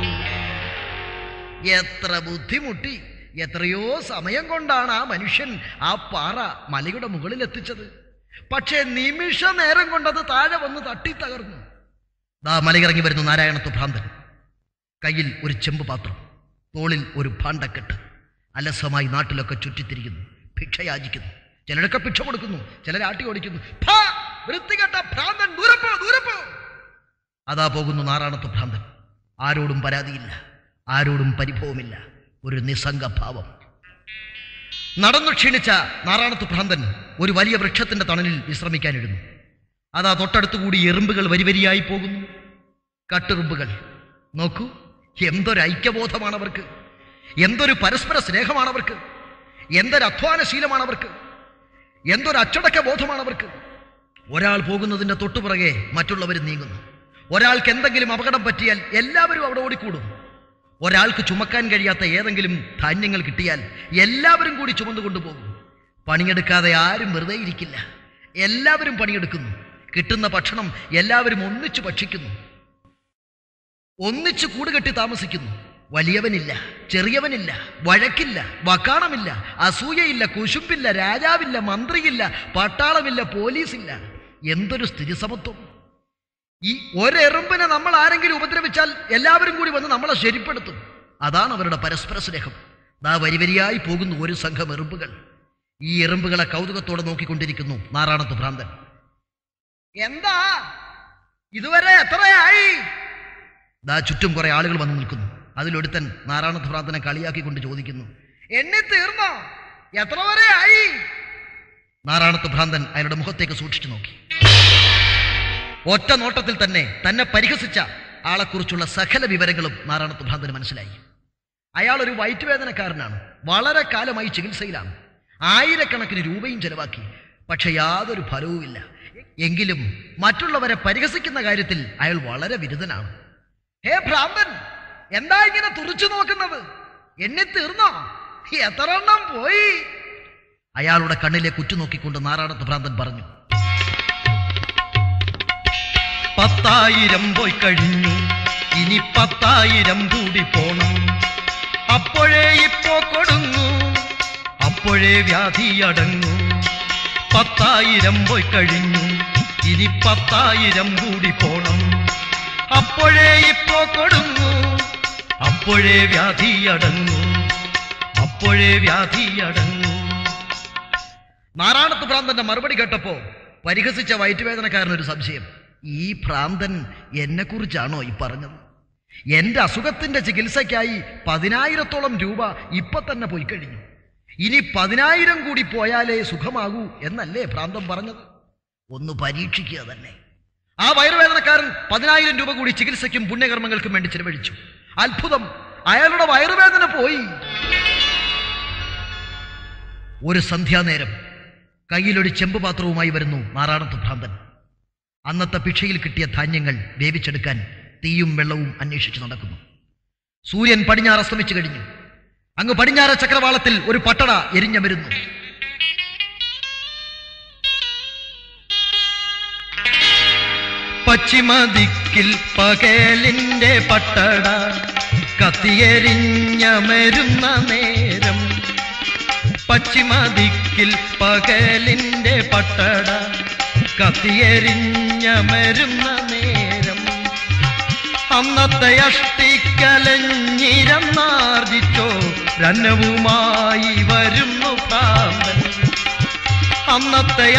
എത്ര ബുദ്ധിമുട്ടി എത്രയോ സമയം കൊണ്ടാണ് ആ മനുഷ്യൻ ആ പാറ മലയുടെ മുകളിൽ എത്തിച്ചത് പക്ഷേ നിമിഷ നേരം കൊണ്ടത് താഴെ വന്ന് തട്ടി തകർന്നു ദാ മലയിറങ്ങി വരുന്നു നാരായണത്വ ഭ്രാന്തൻ കയ്യിൽ ഒരു ചെമ്പ് പാത്രം തോളിൽ ഒരു ഭാണ്ഡക്കെട്ട് അലസമായി നാട്ടിലൊക്കെ ചുറ്റിത്തിരിക്കുന്നു ഭിക്ഷ യാചിക്കുന്നു ചിലരൊക്കെ ഭിക്ഷ കൊടുക്കുന്നു ചിലർ ആട്ടി ഓടിക്കുന്നു "ഫാ, വൃത്തികെട്ട ഭ്രാന്തൻ ദൂരപ്പോ ദൂരപ്പോ അതാ പോകുന്നു നാറാണത്ത് ഭ്രാന്തൻ ആരോടും പരാതിയില്ല ആരോടും പരിഭവമില്ല ഒരു നിസ്സംഗ ഭാവം നടന്നു ക്ഷീണിച്ച നാറാണത്ത് ഭ്രാന്തൻ ഒരു വലിയ വൃക്ഷത്തിന്റെ തണലിൽ വിശ്രമിക്കാനിരുന്നു അതാ തൊട്ടടുത്തുകൂടി എറുമ്പുകൾ വരിവരിയായി പോകുന്നു കട്ടെറുമ്പുകൾ നോക്കൂ എന്തൊരു ഐക്യബോധമാണ് അവർക്ക് എന്തൊരു പരസ്പര സ്നേഹമാണ് അവർക്ക് എന്തൊരു അധ്വാനശീലമാണ് അവർക്ക് എന്തൊരു അച്ചടക്ക ബോധമാണ് അവർക്ക് ഒരാൾ പോകുന്നതിന്റെ തൊട്ടുപിറകെ മറ്റുള്ളവർ നീങ്ങുന്നു ഒരാൾക്ക് എന്തെങ്കിലും അപകടം പറ്റിയാൽ എല്ലാവരും അവിടെ ഓടിക്കൂടും ഒരാൾക്ക് ചുമക്കാൻ കഴിയാത്ത ഏതെങ്കിലും ധാന്യങ്ങൾ കിട്ടിയാൽ എല്ലാവരും കൂടി ചുമന്നു കൊണ്ടുപോകും പണിയെടുക്കാതെ ആരും വെറുതെ ഇരിക്കില്ല എല്ലാവരും പണിയെടുക്കുന്നു കിട്ടുന്ന ഭക്ഷണം എല്ലാവരും ഒന്നിച്ചു ഭക്ഷിക്കുന്നു ഒന്നിച്ചു കൂടുകെട്ടി താമസിക്കുന്നു വലിയവനില്ല ചെറിയവനില്ല വഴക്കില്ല വക്കാണമില്ല അസൂയയില്ല കുശുമ്പില്ല രാജാവില്ല മന്ത്രിയില്ല പട്ടാളമില്ല പോലീസില്ല എന്തൊരു സ്ഥിതിസമത്വം ഈ ഒരെറുമ്പിനെ നമ്മൾ ആരെങ്കിലും ഉപദ്രവിച്ചാൽ എല്ലാവരും കൂടി വന്ന് നമ്മളെ ശരിപ്പെടുത്തും അതാണ് അവരുടെ പരസ്പര സ്നേഹം ദാ വരിവരിയായി പോകുന്നു ഒരു സംഘം എറുമ്പുകൾ ഈ എറുമ്പുകളെ കൗതുകത്തോടെ നോക്കിക്കൊണ്ടിരിക്കുന്നു നാറാണത്ത് ഭ്രാന്തൻ എന്താ ഇതുവരെ എത്രയായി ദാ ചുറ്റും കുറെ ആളുകൾ വന്നു നിൽക്കുന്നു അതിലൊരുത്തൻ നാരായണത്ത് ഭ്രാന്തനെ കളിയാക്കിക്കൊണ്ട് ചോദിക്കുന്നു എണ്ണി തീർന്നോ എത്ര വരെ ആയി നാരായണത്ത് ഭ്രാന്തൻ അയാളുടെ മുഖത്തേക്ക് സൂക്ഷിച്ചു നോക്കി ഒറ്റ നോട്ടത്തിൽ തന്നെ തന്നെ പരിഹസിച്ച ആളെക്കുറിച്ചുള്ള സകല വിവരങ്ങളും നാരായണത്ത് ഭ്രാന്തന് മനസ്സിലായി അയാൾ ഒരു വയറ്റുവേദനക്കാരനാണ് വളരെ കാലമായി ചികിത്സയിലാണ് ആയിരക്കണക്കിന് രൂപയും ചെലവാക്കി പക്ഷെ യാതൊരു ഫലവുമില്ല എങ്കിലും മറ്റുള്ളവരെ പരിഹസിക്കുന്ന കാര്യത്തിൽ അയാൾ വളരെ വിരുദ്ധനാണ് ഹേ ഭ്രാന്തൻ എന്താ ഇങ്ങനെ തുറച്ചു നോക്കുന്നത് എന്നെ തീർന്നോ എത്ര എണ്ണം പോയി അയാളുടെ കണ്ണിലെ കുറ്റു നോക്കിക്കൊണ്ട് നാരായണത്ത് ഭ്രാന്തൻ പറഞ്ഞു പത്തായിരം പോയി കഴിഞ്ഞു ഇനി പത്തായിരം കൂടി പോണം അപ്പോഴേ ഇപ്പോ കൊടുങ്ങൂ അപ്പോഴേ വ്യാധി അടങ്ങൂ പത്തായിരം പോയി കഴിഞ്ഞു ഇനി പത്തായിരം കൂടി പോണം അപ്പോഴേ ഇപ്പോ കൊടുങ്ങൂ അപ്പോഴേ വ്യാധി അടങ്ങൂ അപ്പോഴേ വ്യാധി അടങ്ങൂ നാരായണത്ത് ഭ്രാന്തന്റെ മറുപടി കേട്ടപ്പോ പരിഹസിച്ച വയറ്റുവേദനക്കാരൻ ഒരു സംശയം ഈ ഭ്രാന്തൻ എന്നെ കുറിച്ചാണോ ഈ പറഞ്ഞത് എന്റെ അസുഖത്തിന്റെ ചികിത്സയ്ക്കായി പതിനായിരത്തോളം രൂപ ഇപ്പൊ തന്നെ പോയി കഴിഞ്ഞു ഇനി പതിനായിരം കൂടി പോയാലേ സുഖമാകൂ എന്നല്ലേ ഭ്രാന്തൻ പറഞ്ഞത് ഒന്ന് പരീക്ഷിക്കുക തന്നെ ആ വയറുവേദനക്കാരൻ പതിനായിരം രൂപ കൂടി ചികിത്സയ്ക്കും പുണ്യകർമ്മങ്ങൾക്കും വേണ്ടി ചിലവഴിച്ചു അത്ഭുതം അയാളുടെ വയറുവേദന പോയി ഒരു സന്ധ്യാനേരം കയ്യിലൊരു ചെമ്പ് പാത്രവുമായി വരുന്നു നാറാണത്ത് ഭ്രാന്തൻ അന്നത്തെ ഭിക്ഷയിൽ കിട്ടിയ ധാന്യങ്ങൾ വേവിച്ചെടുക്കാൻ തീയും വെള്ളവും അന്വേഷിച്ച് നടക്കുന്നു സൂര്യൻ പടിഞ്ഞാറ് അസ്തമിച്ചു കഴിഞ്ഞു അങ്ങ് പടിഞ്ഞാറ ചക്രവാളത്തിൽ ഒരു പട്ടട എരിഞ്ഞ വരുന്നു പശ്ചിമദിക്കിൽ പകലിന്റെ പട്ടട കത്തിയെരിഞ്ഞമരുന്ന നേരം പശ്ചിമദിക്കിൽ പകലിന്റെ പട്ടട കത്തിയെരിഞ്ഞമരുന്ന നേരം അന്നത്തെ അഷ്ടിക്കലഞ്ഞിരന്നാർജിച്ചോ രന്നവുമായി വരുന്നു ഭ്രാന്തൻ അന്നത്തെ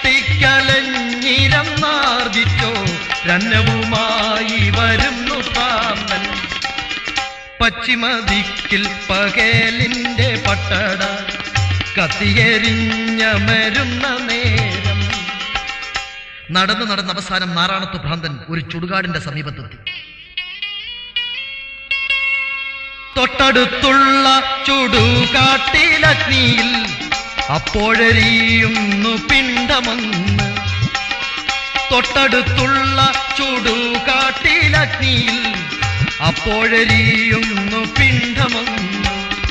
അഷ്ടിക്കലഞ്ഞിരന്നാർജിച്ചോ രന്നവുമായി വരുന്നു ഭ്രാന്തൻ പശ്ചിമദിക്കിൽ പകലിന്റെ പട്ടട കത്തിയെരിഞ്ഞമരുന്ന നേരം നടന്ന് നടന്ന് അവസാനം നാറാണത്ത് ഭ്രാന്തൻ ഒരു ചുടുകാടിന്റെ സമീപത്തെത്തി തൊട്ടടുത്തുള്ള ചുടുകാട്ടിലഗ്നിയിൽ അപ്പോഴെരിയുന്നു പിണ്ടമൊന്ന് തൊട്ടടുത്തുള്ള ചുടുകാട്ടിലഗ്നിയിൽ അപ്പോഴെരിയുന്നു പിണ്ടമൊന്ന്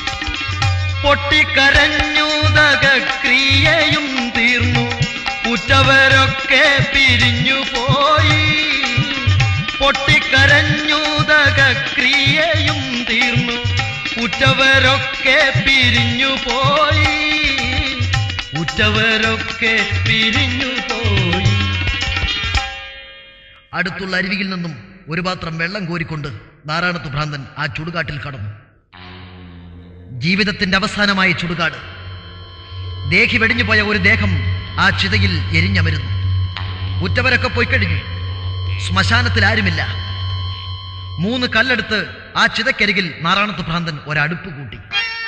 പൊട്ടിക്കരഞ്ഞുതകക്രിയയും തീർന്നു ഉറ്റവരൊക്കെ പിരിഞ്ഞു പോയി പൊട്ടിക്കരഞ്ഞുതകക്രിയയും തീർന്നു ഉറ്റവരൊക്കെ പിരിഞ്ഞു പോയി ഉറ്റവരൊക്കെ പിരിഞ്ഞു പോയി അടുത്തുള്ള അരുവിയിൽ നിന്നും ഒരു പാത്രം വെള്ളം കോരിക്കൊണ്ട് നാരായണത്ത് ഭ്രാന്തൻ ആ ചുടുകാട്ടിൽ കടന്നു ജീവിതത്തിന്റെ അവസാനമായ ചുടുകാട് ദേഹി വെടിഞ്ഞു പോയ ഒരു ദേഹം ആ ചിതയിൽ എരിഞ്ഞമരുന്നു ഉറ്റവരൊക്കെ പോയി കഴിഞ്ഞു ശ്മശാനത്തിൽ ആരുമില്ല മൂന്ന് കല്ലെടുത്ത് ആ ചിതക്കരികിൽ നാരായണത്ത് ഭ്രാന്തൻ ഒരടുപ്പ് കൂട്ടി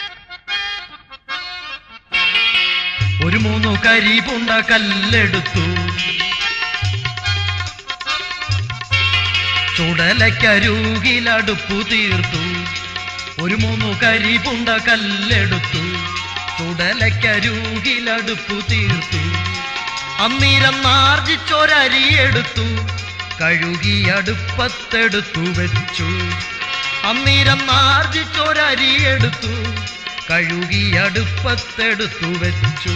ഒരു മൂന്നു കരിപുണ്ട കല്ലെടുത്തു ചുടലക്കരികിലടുപ്പു തീർത്തു ഒരു മൂന്നു കരിപുണ്ട കല്ലെടുത്തു ചുടലക്കരികിലടുപ്പു തീർത്തു അന്നീരം നാർജിച്ചൊരരിയെടുത്തു കഴുകി അടുപ്പത്തെടുത്തു വെച്ചു അന്നീരം നാർജിച്ചൊരരിയെടുത്തു കഴുകി അടുപ്പത്തെടുത്തു വെച്ചു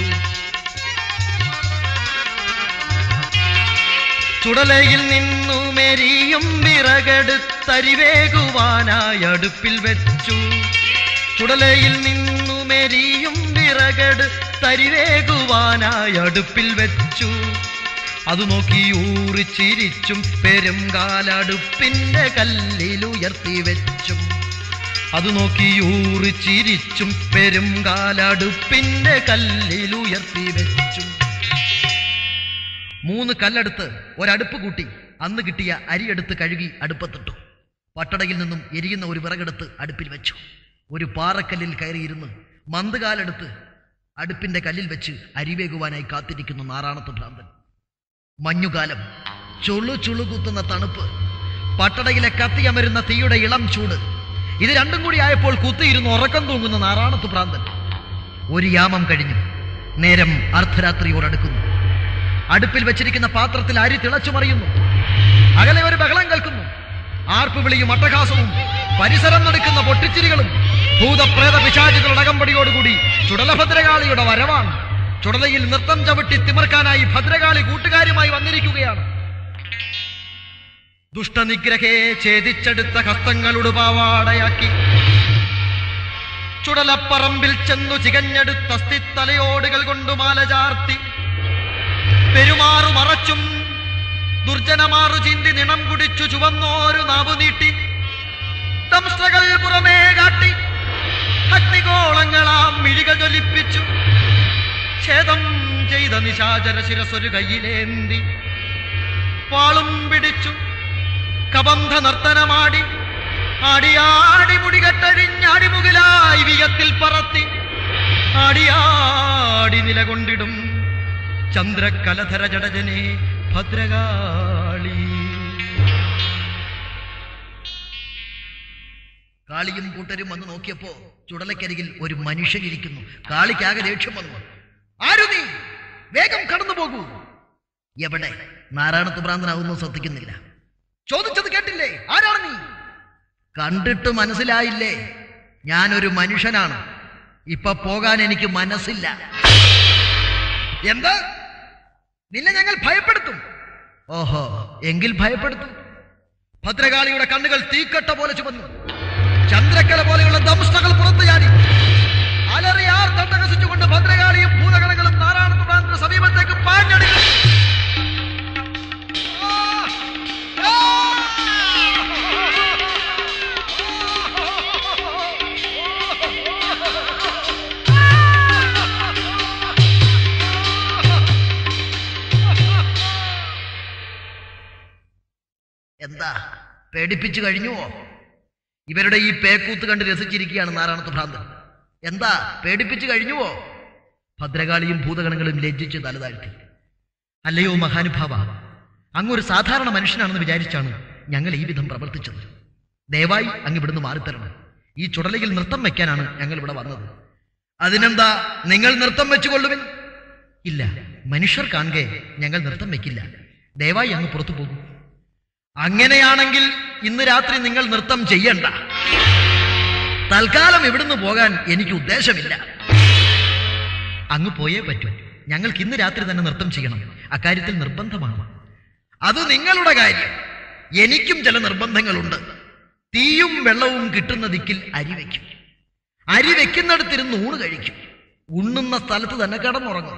ചുടലയിൽ നിന്നു മെരിയും വിറകെടുത്തരിവേകുവാനായി അടുപ്പിൽ വെച്ചു ചുടലയിൽ നിന്നു മെരിയും വിറകെടുത്തരിവേകുവാനായി അടുപ്പിൽ വെച്ചു അത് നോക്കി ഊറിച്ചിരിച്ചും പെരുങ്കാലടുപ്പിന്റെ കല്ലിലുയർത്തി വെച്ചും അത് നോക്കി ഊറിച്ചിരിച്ചും പെരുങ്കാലടുപ്പിന്റെ കല്ലിലുയർത്തി വെച്ചും മൂന്ന് കല്ലെടുത്ത് ഒരടുപ്പ് കൂട്ടി അന്ന് കിട്ടിയ അരിയെടുത്ത് കഴുകി അടുപ്പത്തിട്ടു പട്ടടയിൽ നിന്നും എരിയുന്ന ഒരു വിറകെടുത്ത് അടുപ്പിൽ വെച്ചു ഒരു പാറക്കല്ലിൽ കയറിയിരുന്ന് മന്തുകാലെടുത്ത് അടുപ്പിന്റെ കല്ലിൽ വെച്ച് അരിവേകുവാനായി കാത്തിരിക്കുന്നു നാറാണത്ത് ഭ്രാന്തൻ മഞ്ഞുകാലം ചുളു ചുളു കുത്തുന്ന തണുപ്പ് പട്ടടയിലെ കത്തിയമരുന്ന തീയുടെ ഇളം ചൂട് ഇത് രണ്ടും കൂടി ആയപ്പോൾ കുത്തിയിരുന്ന് ഉറക്കം തൂങ്ങുന്ന നാറാണത്ത് ഭ്രാന്തൻ ഒരു യാമം കഴിഞ്ഞു നേരം അർദ്ധരാത്രിയോടടുക്കുന്നു അടുപ്പിൽ വെച്ചിരിക്കുന്ന പാത്രത്തിൽ അരി തിളച്ചു മറിയുന്നു അകലെ ഒരു ബഹളം കേൾക്കുന്നു ആർപ്പ് വിളിയും അട്ടഹാസവും പരിസരം നടക്കുന്ന പൊട്ടിച്ചിരികളും ഭൂതപ്രേത പിശാചുകളുടെ അകമ്പടിയോടുകൂടി ചുടലഭദ്രകാളിയുടെ വരവാണ് ചുടലയിൽ നൃത്തം ചവിട്ടി തിമർക്കാനായി ഭദ്രകാളി കൂട്ടുകാരുമായി വന്നിരിക്കുകയാണ് ദുഷ്ടനിഗ്രഹേ ഛേദിച്ചെടുത്ത ഹസ്തങ്ങളുടെ പാവാടയാക്കി ചുടലപ്പറമ്പിൽ ചെന്നു ചികഞ്ഞെടുത്ത അസ്ഥിത്തലയോടുകൾ കൊണ്ടു മാല ചാർത്തി പെരുമാറു മറച്ചും ദുർജനമാറു ചിന്തി നിണം കുടിച്ചു ചുവന്നോരു നാവു നീട്ടി ദംഷ്ടകൾ പുറമേ കാട്ടി അഗ്നിഗോളങ്ങളാം മിഴികൾ ജ്വലിപ്പിച്ചു ഛേദം ചെയ്ത നിശാചര ശിരസൊരു കയ്യിലേന്തി വാളും പിടിച്ചു കബന്ധ നർത്തനമാടി ആടിയാടി മുടികെട്ടഴിഞ്ഞാടി മുകിലായി വിയത്തിൽ പറത്തി ആടിയാടി നിലകൊണ്ടിടും ചന്ദ്രകലധര ജടജനെ ഭദ്രകാളി കാളിയും കൂട്ടരും വന്ന് നോക്കിയപ്പോ ചുടലക്കരികിൽ ഒരു മനുഷ്യൻ ഇരിക്കുന്നു കാളിക്കാകെ ദേഷ്യം വന്നു ആരു നീ വേഗം കടന്നു പോകൂ എവിടെ നാരായണത്ത് ഭ്രാന്തനാവുന്നു ശ്രദ്ധിക്കുന്നില്ല ചോദിച്ചത് കേട്ടില്ലേ ആരാണ് നീ കണ്ടിട്ട് മനസ്സിലായില്ലേ ഞാനൊരു മനുഷ്യനാണ് ഇപ്പൊ പോകാൻ എനിക്ക് മനസ്സില്ല എന്ത് നിന്നെ ഞങ്ങൾ ഭയപ്പെടുത്തും ഓഹോ എങ്കിൽ ഭയപ്പെടുത്തും ഭദ്രകാളിയുടെ കണ്ണുകൾ തീക്കട്ട പോലെ ചുവന്നു ചന്ദ്രക്കല പോലെയുള്ള ദംഷ്ടകൾ പുറത്തു ചാടി അലറിയാർ തട്ടകസിച്ചുകൊണ്ട് ഭദ്രകാളിയും ഭൂതഗണങ്ങളും നാരായണ പ്രാന്ത സമീപത്തേക്ക് പാഞ്ഞടിക്കും എന്താ പേടിപ്പിച്ചു കഴിഞ്ഞുവോ ഇവരുടെ ഈ പേക്കൂത്ത് കണ്ട് രസിച്ചിരിക്കുകയാണ് നാരായണത്ത് ഭ്രാന്തൻ എന്താ പേടിപ്പിച്ചു കഴിഞ്ഞുവോ ഭദ്രകാളിയും ഭൂതഗണങ്ങളും ലജ്ജിച്ച് തലതാഴ്ത്തി അല്ലയോ മഹാനുഭാവ അങ്ങൊരു സാധാരണ മനുഷ്യനാണെന്ന് വിചാരിച്ചാണ് ഞങ്ങൾ ഈ വിധം പ്രവർത്തിച്ചത് ദയവായി അങ്ങ് ഇവിടുന്ന് മാറിത്തരണം ഈ ചുടലയിൽ നൃത്തം വെക്കാനാണ് ഞങ്ങൾ ഇവിടെ വന്നത് അതിനെന്താ നിങ്ങൾ നൃത്തം വെച്ചുകൊള്ളുവിൻ ഇല്ല മനുഷ്യർ കാണുകെ ഞങ്ങൾ നൃത്തം വെക്കില്ല ദയവായി അങ്ങ് പുറത്തു പോകും അങ്ങനെയാണെങ്കിൽ ഇന്ന് രാത്രി നിങ്ങൾ നൃത്തം ചെയ്യണ്ട തൽക്കാലം ഇവിടുന്ന് പോകാൻ എനിക്ക് ഉദ്ദേശമില്ല അങ്ങ് പോയേ പറ്റൂ ഞങ്ങൾക്ക് ഇന്ന് രാത്രി തന്നെ നൃത്തം ചെയ്യണം അക്കാര്യത്തിൽ നിർബന്ധമാണ് അത് നിങ്ങളുടെ കാര്യം എനിക്കും ചില നിർബന്ധങ്ങളുണ്ട് തീയും വെള്ളവും കിട്ടുന്ന ദിക്കിൽ അരി വയ്ക്കും അരി വെക്കുന്നിടത്തിരുന്ന് ഊണ് കഴിക്കും ഉണ്ണുന്ന സ്ഥലത്ത് തന്നെ കിടന്നുറങ്ങും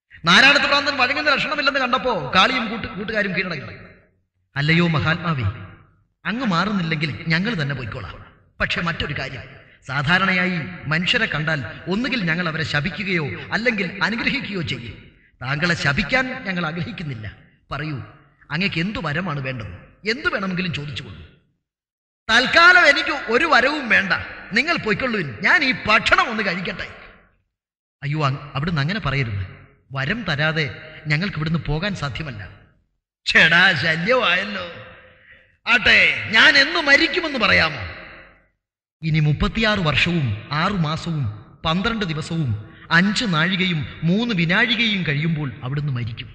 നാരായണത്ത് പ്രാന്തൻ വഴങ്ങുന്ന ലക്ഷണമില്ലെന്ന് കണ്ടപ്പോ കാളിയും കൂട്ട് കൂട്ടുകാരും കീഴടങ്ങി അല്ലയോ മഹാത്മാവേ അങ്ങ് മാറുന്നില്ലെങ്കിൽ ഞങ്ങൾ തന്നെ പോയിക്കോളാം പക്ഷെ മറ്റൊരു കാര്യം സാധാരണയായി മനുഷ്യരെ കണ്ടാൽ ഒന്നുകിൽ ഞങ്ങൾ അവരെ ശപിക്കുകയോ അല്ലെങ്കിൽ അനുഗ്രഹിക്കുകയോ ചെയ്യും താങ്കളെ ശപിക്കാൻ ഞങ്ങൾ ആഗ്രഹിക്കുന്നില്ല പറയൂ അങ്ങക്ക് എന്തു വരമാണ് വേണ്ടത് എന്തു വേണമെങ്കിലും ചോദിച്ചുകൊള്ളൂ തൽക്കാലം എനിക്ക് ഒരു വരവും വേണ്ട നിങ്ങൾ പൊയ്ക്കൊള്ളൂ ഞാൻ ഈ ഭക്ഷണം ഒന്ന് കഴിക്കട്ടെ അയ്യോ അങ് അവിടുന്ന് അങ്ങനെ പറയരുത് വരം തരാതെ ഞങ്ങൾക്ക് ഇവിടുന്ന് പോകാൻ സാധ്യമല്ല ചേടാ ശല്യമായല്ലോ ആട്ടെ ഞാൻ എന്ന് മരിക്കുമെന്ന് പറയാമോ ഇനി മുപ്പത്തിയാറ് വർഷവും ആറു മാസവും പന്ത്രണ്ട് ദിവസവും അഞ്ച് നാഴികയും മൂന്ന് വിനാഴികയും കഴിയുമ്പോൾ അവിടുന്ന് മരിക്കും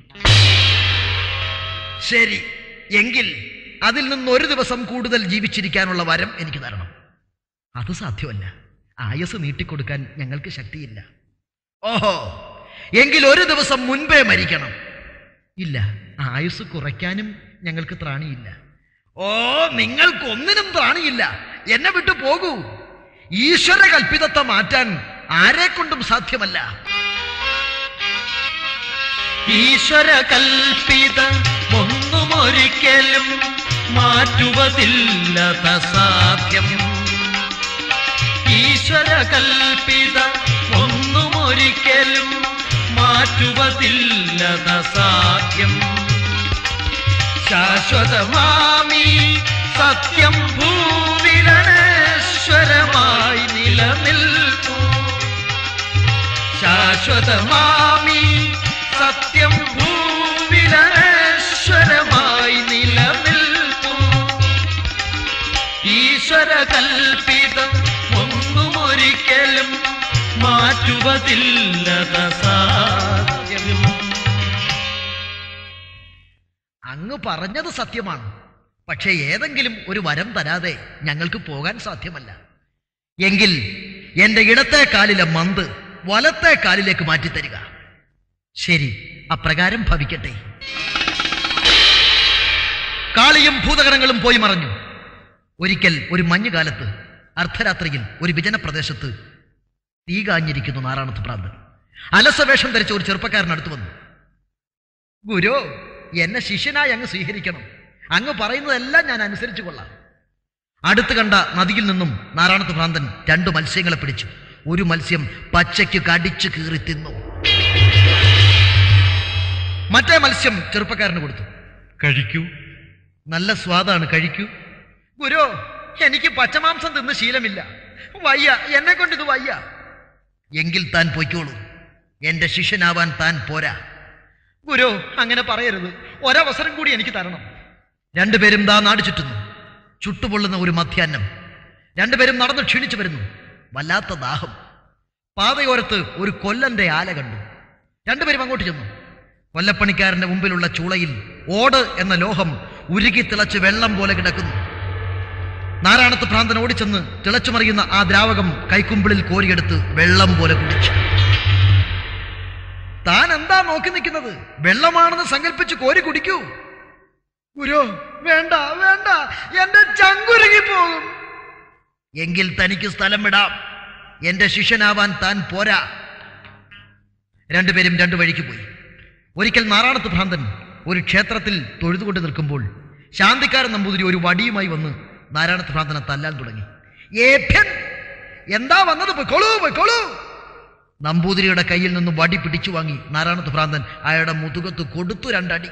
ശരി എങ്കിൽ അതിൽ നിന്ന് ഒരു ദിവസം കൂടുതൽ ജീവിച്ചിരിക്കാനുള്ള വരം എനിക്ക് തരണം അത് സാധ്യമല്ല ആയസ് നീട്ടിക്കൊടുക്കാൻ ഞങ്ങൾക്ക് ശക്തിയില്ല ഓഹോ എങ്കിൽ ഒരു ദിവസം മുൻപേ മരിക്കണം ഇല്ല ആയുസ് കുറയ്ക്കാനും ഞങ്ങൾക്ക് ത്രാണിയില്ല ഓ നിങ്ങൾക്കൊന്നിനും ത്രാണിയില്ല എന്നെ വിട്ടു പോകൂ ഈശ്വര കൽപ്പിതത്തെ മാറ്റാൻ ആരെ കൊണ്ടും സാധ്യമല്ല ഈശ്വര കൽപ്പിത ഒന്നും ഒരിക്കലും മാറ്റുവതില്ലത സാധ്യം ഈശ്വര കൽപ്പിത ഒന്നും ഒരിക്കലും മാറ്റുവതില്ലത സാധ്യം ശാശ്വതമാമി സത്യം ഭൂവിലനശ്വരമായി നിലനിൽക്കൂ ശാശ്വതമാമി സത്യം ഭൂവിലനശ്വരമായി നിലനിൽക്കൂ ഈശ്വര കൽപ്പിതം ഒന്നും ഒരിക്കലും മാറ്റുവതില്ലത സാധ്യം അങ്ങ് പറഞ്ഞത് സത്യമാണ് പക്ഷേ ഏതെങ്കിലും ഒരു വരം തരാതെ ഞങ്ങൾക്ക് പോകാൻ സാധ്യമല്ല എങ്കിൽ എന്റെ ഇടത്തെ കാലിലെ മന്ത് വലത്തെ കാലിലേക്ക് മാറ്റിത്തരിക ശരി അപ്രകാരം ഭവിക്കട്ടെ കാളിയും ഭൂതഗണങ്ങളും പോയി മറഞ്ഞു ഒരിക്കൽ ഒരു മഞ്ഞുകാലത്ത് അർദ്ധരാത്രിയിൽ ഒരു വിജനപ്രദേശത്ത് തീ കാഞ്ഞിരിക്കുന്നു നാറാണത്ത് പ്രാന്തൻ അലസവേഷം ധരിച്ച ഒരു ചെറുപ്പക്കാരൻ അടുത്ത് വന്നു ഗുരു എന്നെ ശിഷ്യനായി അങ്ങ് സ്വീകരിക്കണം അങ്ങ് പറയുന്നതെല്ലാം ഞാൻ അനുസരിച്ചു കൊള്ളാം അടുത്ത് കണ്ട നദിയിൽ നിന്നും നാരായണത്ത് ഭ്രാന്തൻ രണ്ടു മത്സ്യങ്ങളെ പിടിച്ചു ഒരു മത്സ്യം പച്ചയ്ക്ക് കടിച്ചു കീറി തിന്നു മറ്റേ മത്സ്യം ചെറുപ്പക്കാരന് കൊടുത്തു കഴിക്കൂ നല്ല സ്വാദാണ് കഴിക്കൂ ഗുരു എനിക്ക് പച്ചമാംസം തിന്ന് ശീലമില്ല വയ്യ എന്നെ കൊണ്ട് ഇത് വയ്യ എങ്കിൽ താൻ പൊയ്ക്കോളൂ എന്റെ ശിഷ്യനാവാൻ താൻ പോരാ ഗുരു അങ്ങനെ പറയരുത് ഒരവസരം കൂടി എനിക്ക് തരണം രണ്ടുപേരും ദാ നാട് ചുറ്റുന്നു ചുട്ടുപൊള്ളുന്ന ഒരു മധ്യാഹ്നം രണ്ടുപേരും നടന്ന് ക്ഷീണിച്ചു വരുന്നു വല്ലാത്ത ദാഹം പാതയോരത്ത് ഒരു കൊല്ലന്റെ ആല കണ്ടു രണ്ടുപേരും അങ്ങോട്ട് ചെന്നു കൊല്ലപ്പണിക്കാരന്റെ മുമ്പിലുള്ള ചൂളയിൽ ഓട് എന്ന ലോഹം ഉരുകി തിളച്ച് വെള്ളം പോലെ കിടക്കുന്നു നാരായണത്ത് ഭ്രാന്തൻ ഓടിച്ചെന്ന് തിളച്ചുമറിയുന്ന ആ ദ്രാവകം കൈക്കുമ്പിളിൽ കോരിയെടുത്ത് വെള്ളം പോലെ കുടിച്ചു താൻ എന്താ നോക്കി നിൽക്കുന്നത് വെള്ളമാണെന്ന് സങ്കല്പിച്ച് കോരി കുടിക്കൂ ഗുരു വേണ്ട വേണ്ട എന്റെ ചങ്കുരുകി പോകും എങ്കിൽ തനിക്ക് സ്ഥലം വിടാം എന്റെ ശിഷ്യനാവാൻ താൻ പോരാ രണ്ടുപേരും രണ്ടു വഴിക്ക് പോയി ഒരിക്കൽ നാറാണത്ത് ഭ്രാന്തൻ ഒരു ക്ഷേത്രത്തിൽ തൊഴുതുകൊണ്ട് നിൽക്കുമ്പോൾ ശാന്തിക്കാരൻ നമ്പൂതിരി ഒരു വടിയുമായി വന്ന് നാരായണത്ത് ഭ്രാന്തനെ തല്ലാൻ തുടങ്ങി ഏഭ്യൻ എന്താ വന്നത് പൊയ്ക്കോളൂ പൊയ്ക്കോളൂ നമ്പൂതിരിയുടെ കയ്യിൽ നിന്ന് വടി പിടിച്ചു വാങ്ങി നാരായണത്ത് ഭ്രാന്തൻ അയാളുടെ മുതുകത്ത് കൊടുത്തു രണ്ടടി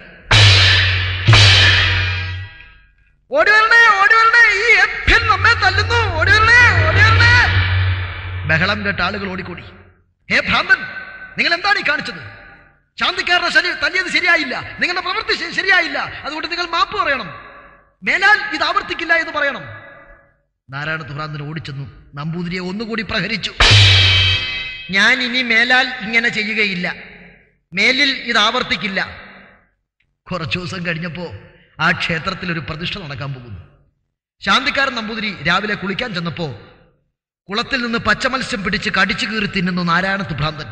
ഓടി വരണേ ഓടി വരണേ ഈ ഏഭ്യൻ നമ്മെ തല്ലുന്നു ഓടി വരണേ ഓടി വരണേ ബഹളം കേട്ട ആളുകൾ ഓടിക്കൂടി ഹേ ഭ്രാന്തൻ നിങ്ങൾ എന്താണ് ഈ കാണിച്ചത് ശാന്തിക്കാരനെ ശരി തല്ലിയത് ശരിയായില്ല നിങ്ങളുടെ പ്രവൃത്തി ശ- ശരിയായില്ല അതുകൊണ്ട് നിങ്ങൾ മാപ്പ് പറയണം മേലാൽ ഇത് ആവർത്തിക്കില്ല എന്ന് പറയണം നാരായണ ഭ്രാന്തൻ ഓടിച്ചെന്നു നമ്പൂതിരിയെ ഒന്നുകൂടി പ്രഹരിച്ചു ഞാൻ ഇനി മേലാൽ ഇങ്ങനെ ചെയ്യുകയില്ല മേലിൽ ഇത് ആവർത്തിക്കില്ല കുറച്ചു ദിവസം കഴിഞ്ഞപ്പോ ആ ക്ഷേത്രത്തിൽ ഒരു പ്രതിഷ്ഠ നടക്കാൻ പോകുന്നു ശാന്തിക്കാരൻ നമ്പൂതിരി രാവിലെ കുളിക്കാൻ ചെന്നപ്പോ കുളത്തിൽ നിന്ന് പച്ചമത്സ്യം പിടിച്ച് കടിച്ചു കീറി തിന്നുന്നു നാരായണത്ത് ഭ്രാന്തൻ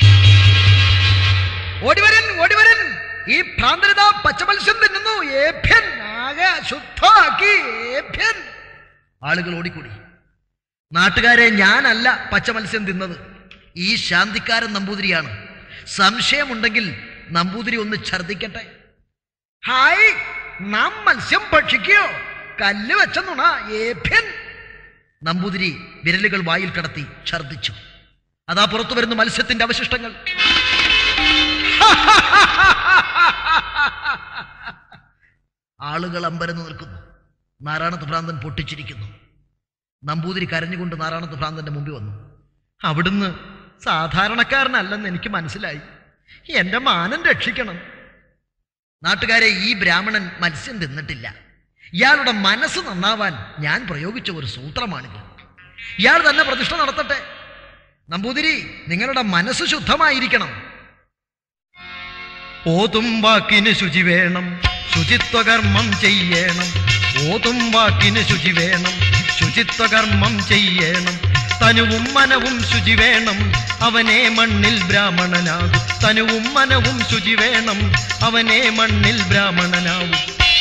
ഓടിവരൻ ഓടിവരൻ ഈ ഭ്രാന്തനിത പച്ചമത്സ്യം തിന്നുന്നു ഏഭ്യൻ ആകെ ശുദ്ധമാക്കി ഏഭ്യൻ ആളുകൾ ഓടിക്കൂടി നാട്ടുകാരെ ഞാനല്ല പച്ചമത്സ്യം തിന്നത് ഈ ശാന്തിക്കാരൻ നമ്പൂതിരിയാണ് സംശയമുണ്ടെങ്കിൽ നമ്പൂതിരി ഒന്ന് ഛർദിക്കട്ടെ ഹായ് നാം മത്സ്യം ഭക്ഷിക്കോ കല്ല് വെച്ചെന്നുണ ഏഭ്യൻ നമ്പൂതിരി വിരലുകൾ വായിൽ കടത്തി ഛർദിച്ചു അതാ പുറത്തു വരുന്ന മത്സ്യത്തിന്റെ അവശിഷ്ടങ്ങൾ ആളുകൾ അമ്പരന്ന് നിൽക്കുന്നു നാരായണത്ത് ഭ്രാന്തൻ പൊട്ടിച്ചിരിക്കുന്നു നമ്പൂതിരി കരഞ്ഞുകൊണ്ട് നാരായണത്ത് ഭ്രാന്തന്റെ മുമ്പിൽ വന്നു അവിടുന്ന് സാധാരണക്കാരനല്ലെന്ന് എനിക്ക് മനസ്സിലായി എന്റെ മാനം രക്ഷിക്കണം നാട്ടുകാരെ ഈ ബ്രാഹ്മണൻ മത്സ്യം തിന്നിട്ടില്ല ഇയാളുടെ മനസ്സ് നന്നാവാൻ ഞാൻ പ്രയോഗിച്ച ഒരു സൂത്രമാണിത് ഇയാൾ തന്നെ പ്രതിഷ്ഠ നടത്തട്ടെ നമ്പൂതിരി നിങ്ങളുടെ മനസ്സ് ശുദ്ധമായിരിക്കണം ഓതും വാക്കിന് ശുചി വേണം ശുചിത്വകർമ്മം ചെയ്യണം ഓതും വാക്കിന് ശുചി വേണം ശുചിത്വകർമ്മം ചെയ്യണം തനുവും മനവും ശുചി വേണം അവനെ മണ്ണിൽ ബ്രാഹ്മണനാകും തനുവും മനവും ശുചി വേണം അവനെ മണ്ണിൽ ബ്രാഹ്മണനാകും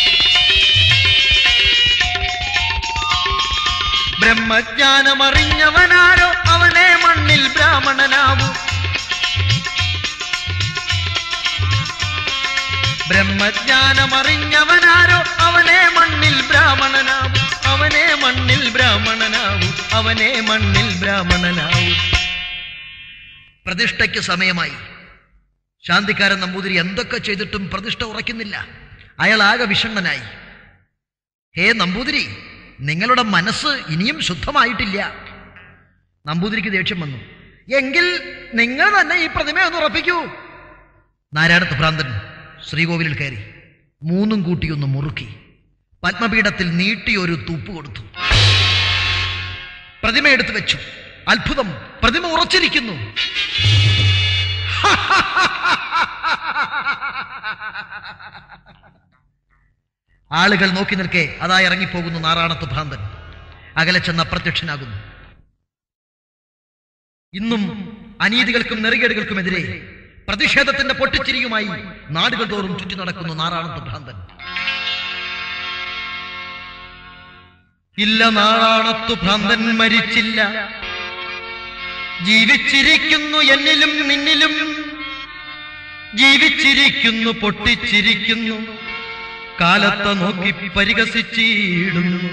ബ്രഹ്മജ്ഞാനമറിഞ്ഞവനാരോ അവനെ മണ്ണിൽ ബ്രാഹ്മണനാവും ബ്രഹ്മജ്ഞാനമറിഞ്ഞവനാരോ അവനെ മണ്ണിൽ ബ്രാഹ്മണനാവും അവനെ മണ്ണിൽ ബ്രാഹ്മണനാവും അവനെ മണ്ണിൽ ബ്രാഹ്മണനാവും പ്രതിഷ്ഠയ്ക്ക് സമയമായി ശാന്തിക്കാരൻ നമ്പൂതിരി എന്തൊക്കെ ചെയ്തിട്ടും പ്രതിഷ്ഠ ഉറയ്ക്കുന്നില്ല അയാൾ ആകെ വിഷണ്ണനായി ഹേ നമ്പൂതിരി നിങ്ങളുടെ മനസ്സ് ഇനിയും ശുദ്ധമായിട്ടില്ല നമ്പൂതിരിക്ക് ദേഷ്യം വന്നു എങ്കിൽ നിങ്ങൾ തന്നെ ഈ പ്രതിമ ഒന്ന് ഉറപ്പിക്കൂ നാരായണത്ത് ഭ്രാന്തൻ ശ്രീകോവിലിൽ കയറി മൂന്നും കൂട്ടിയൊന്ന് മുറുക്കി പത്മപീഠത്തിൽ നീട്ടിയൊരു തുപ്പ് കൊടുത്തു പ്രതിമ എടുത്തു വെച്ചു അത്ഭുതം പ്രതിമ ഉറച്ചിരിക്കുന്നു ആളുകൾ നോക്കി നിൽക്കെ അതാ ഇറങ്ങിപ്പോകുന്നു നാറാണത്ത് ഭ്രാന്തൻ അകലെ ചെന്ന് അപ്രത്യക്ഷനാകുന്നു ഇന്നും അനീതികൾക്കും നെറുകേടുകൾക്കുമെതിരെ പ്രതിഷേധത്തിന്റെ പൊട്ടിച്ചിരിയുമായി നാടുകൾ തോറും ചുറ്റി നടക്കുന്നു നാറാണത്ത് ഭ്രാന്തൻ ഇല്ല നാളാണത്തു ഭ്രാന്തൻ മരിച്ചില്ല ജീവിച്ചിരിക്കുന്നു എന്നിലും നിന്നിലും ജീവിച്ചിരിക്കുന്നു പൊട്ടിച്ചിരിക്കുന്നു കാലത്തെ നോക്കി പരിഹസിച്ചിടുന്നു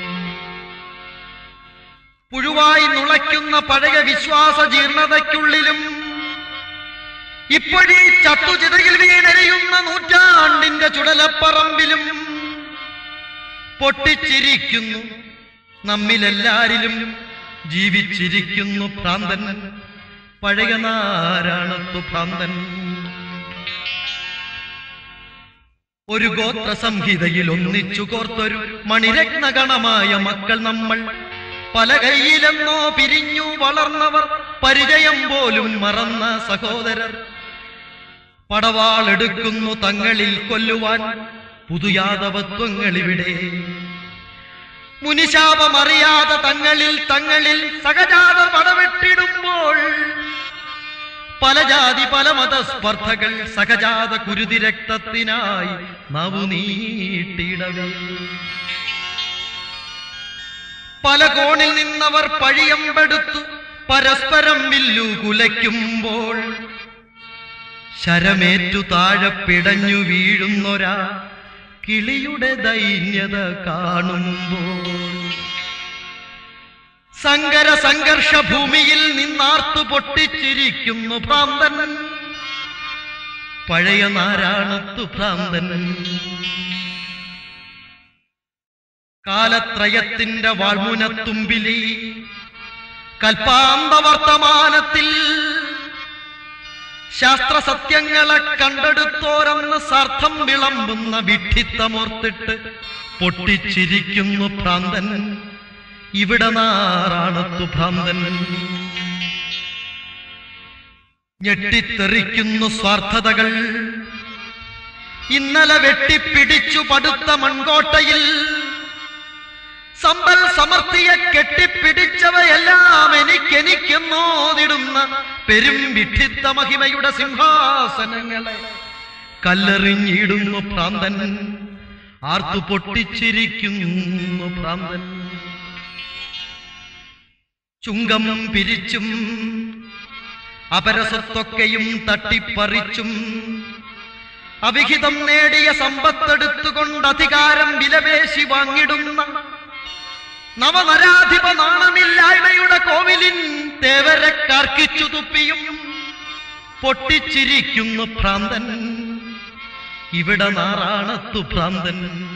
പുഴുവായി നുളയ്ക്കുന്ന പഴയ വിശ്വാസ ജീർണതയ്ക്കുള്ളിലും ഇപ്പോഴീ ചത്തുചിതയിൽ വീണരിയുന്ന നൂറ്റാണ്ടിന്റെ ചുടലപ്പറമ്പിലും പൊട്ടിച്ചിരിക്കുന്നു നമ്മിലെല്ലാരിലും ജീവിച്ചിരിക്കുന്നു ഭ്രാന്തൻ പഴയ നാരായണത്തു ഭ്രാന്തൻ ഒരു ഗോത്ര സംഹിതയിൽ ഒന്നിച്ചു കോർത്തൊരു മണിരത്നഗണമായ മക്കൾ നമ്മൾ പല കൈയിലെന്നോ പിരിഞ്ഞു വളർന്നവർ പരിചയം പോലും മറന്ന സഹോദരർ പടവാളെടുക്കുന്നു തങ്ങളിൽ കൊല്ലുവാൻ പുതുയാദവത്വങ്ങളിവിടെ മുനിശാപമറിയാതെ തങ്ങളിൽ തങ്ങളിൽ സഹജാത പടവെട്ടിടുമ്പോൾ പല ജാതി പല മതസ്പർദ്ധകൾ സഹജാത കുരുതി രക്തത്തിനായി നവു നീട്ടിടവേ പല കോണിൽ നിന്നവർ പഴിയമ്പെടുത്തു പരസ്പരം വില്ലു കുലയ്ക്കുമ്പോൾ ശരമേറ്റു താഴെ പിടഞ്ഞു വീഴുന്നൊരാ കിളിയുടെ ദൈന്യത കാണുമ്പോൾ സങ്കര സംഘർഷ ഭൂമിയിൽ നിന്നാർത്തു പൊട്ടിച്ചിരിക്കുന്നു ഭ്രാന്തൻ പഴയ നാരായണത്തു ഭ്രാന്തൻ കാലത്രയത്തിന്റെ വാൾമുനത്തുമ്പിലി കൽപ്പാന്ത വർത്തമാനത്തിൽ ശാസ്ത്ര സത്യങ്ങളെ കണ്ടെടുത്തോരെന്ന് സാർത്ഥം വിളമ്പുന്ന വിഡ്ഢിത്തമോർത്തിട്ട് പൊട്ടിച്ചിരിക്കുന്നു ഭ്രാന്തൻ ഇവിടെ നാറാണത്തു ഭ്രാന്തൻ ഞെട്ടിത്തെറിക്കുന്നു സ്വാർത്ഥതകൾ ഇന്നലെ വെട്ടിപ്പിടിച്ചു പടുത്ത മൺകോട്ടയിൽ സമ്പൽ സമൃദ്ധിയെ കെട്ടിപ്പിടിച്ചവയെല്ലാം എനിക്കെനിക്കെന്നോതിടുന്ന പെരും വിഡ്ഢിത്ത മഹിമയുടെ സിംഹാസനങ്ങളെ കല്ലെറിഞ്ഞിടുന്നു ഭ്രാന്തൻ ആർത്തു പൊട്ടിച്ചിരിക്കുന്നു ഭ്രാന്തൻ ചുങ്കം പിരിച്ചും അപരസത്തൊക്കെയും തട്ടിപ്പറിച്ചും അവിഹിതം നേടിയ സമ്പത്തെടുത്തുകൊണ്ട് അധികാരം വിലപേശി വാങ്ങിടുന്ന നവനരാധിപ നാണമില്ലായ്മയുടെ കോവിലിൻ തേവരെ കാർക്കിച്ചു തുപ്പിയും പൊട്ടിച്ചിരിക്കുന്നു ഭ്രാന്തൻ ഇവിടെ നാറാണത്തു ഭ്രാന്തൻ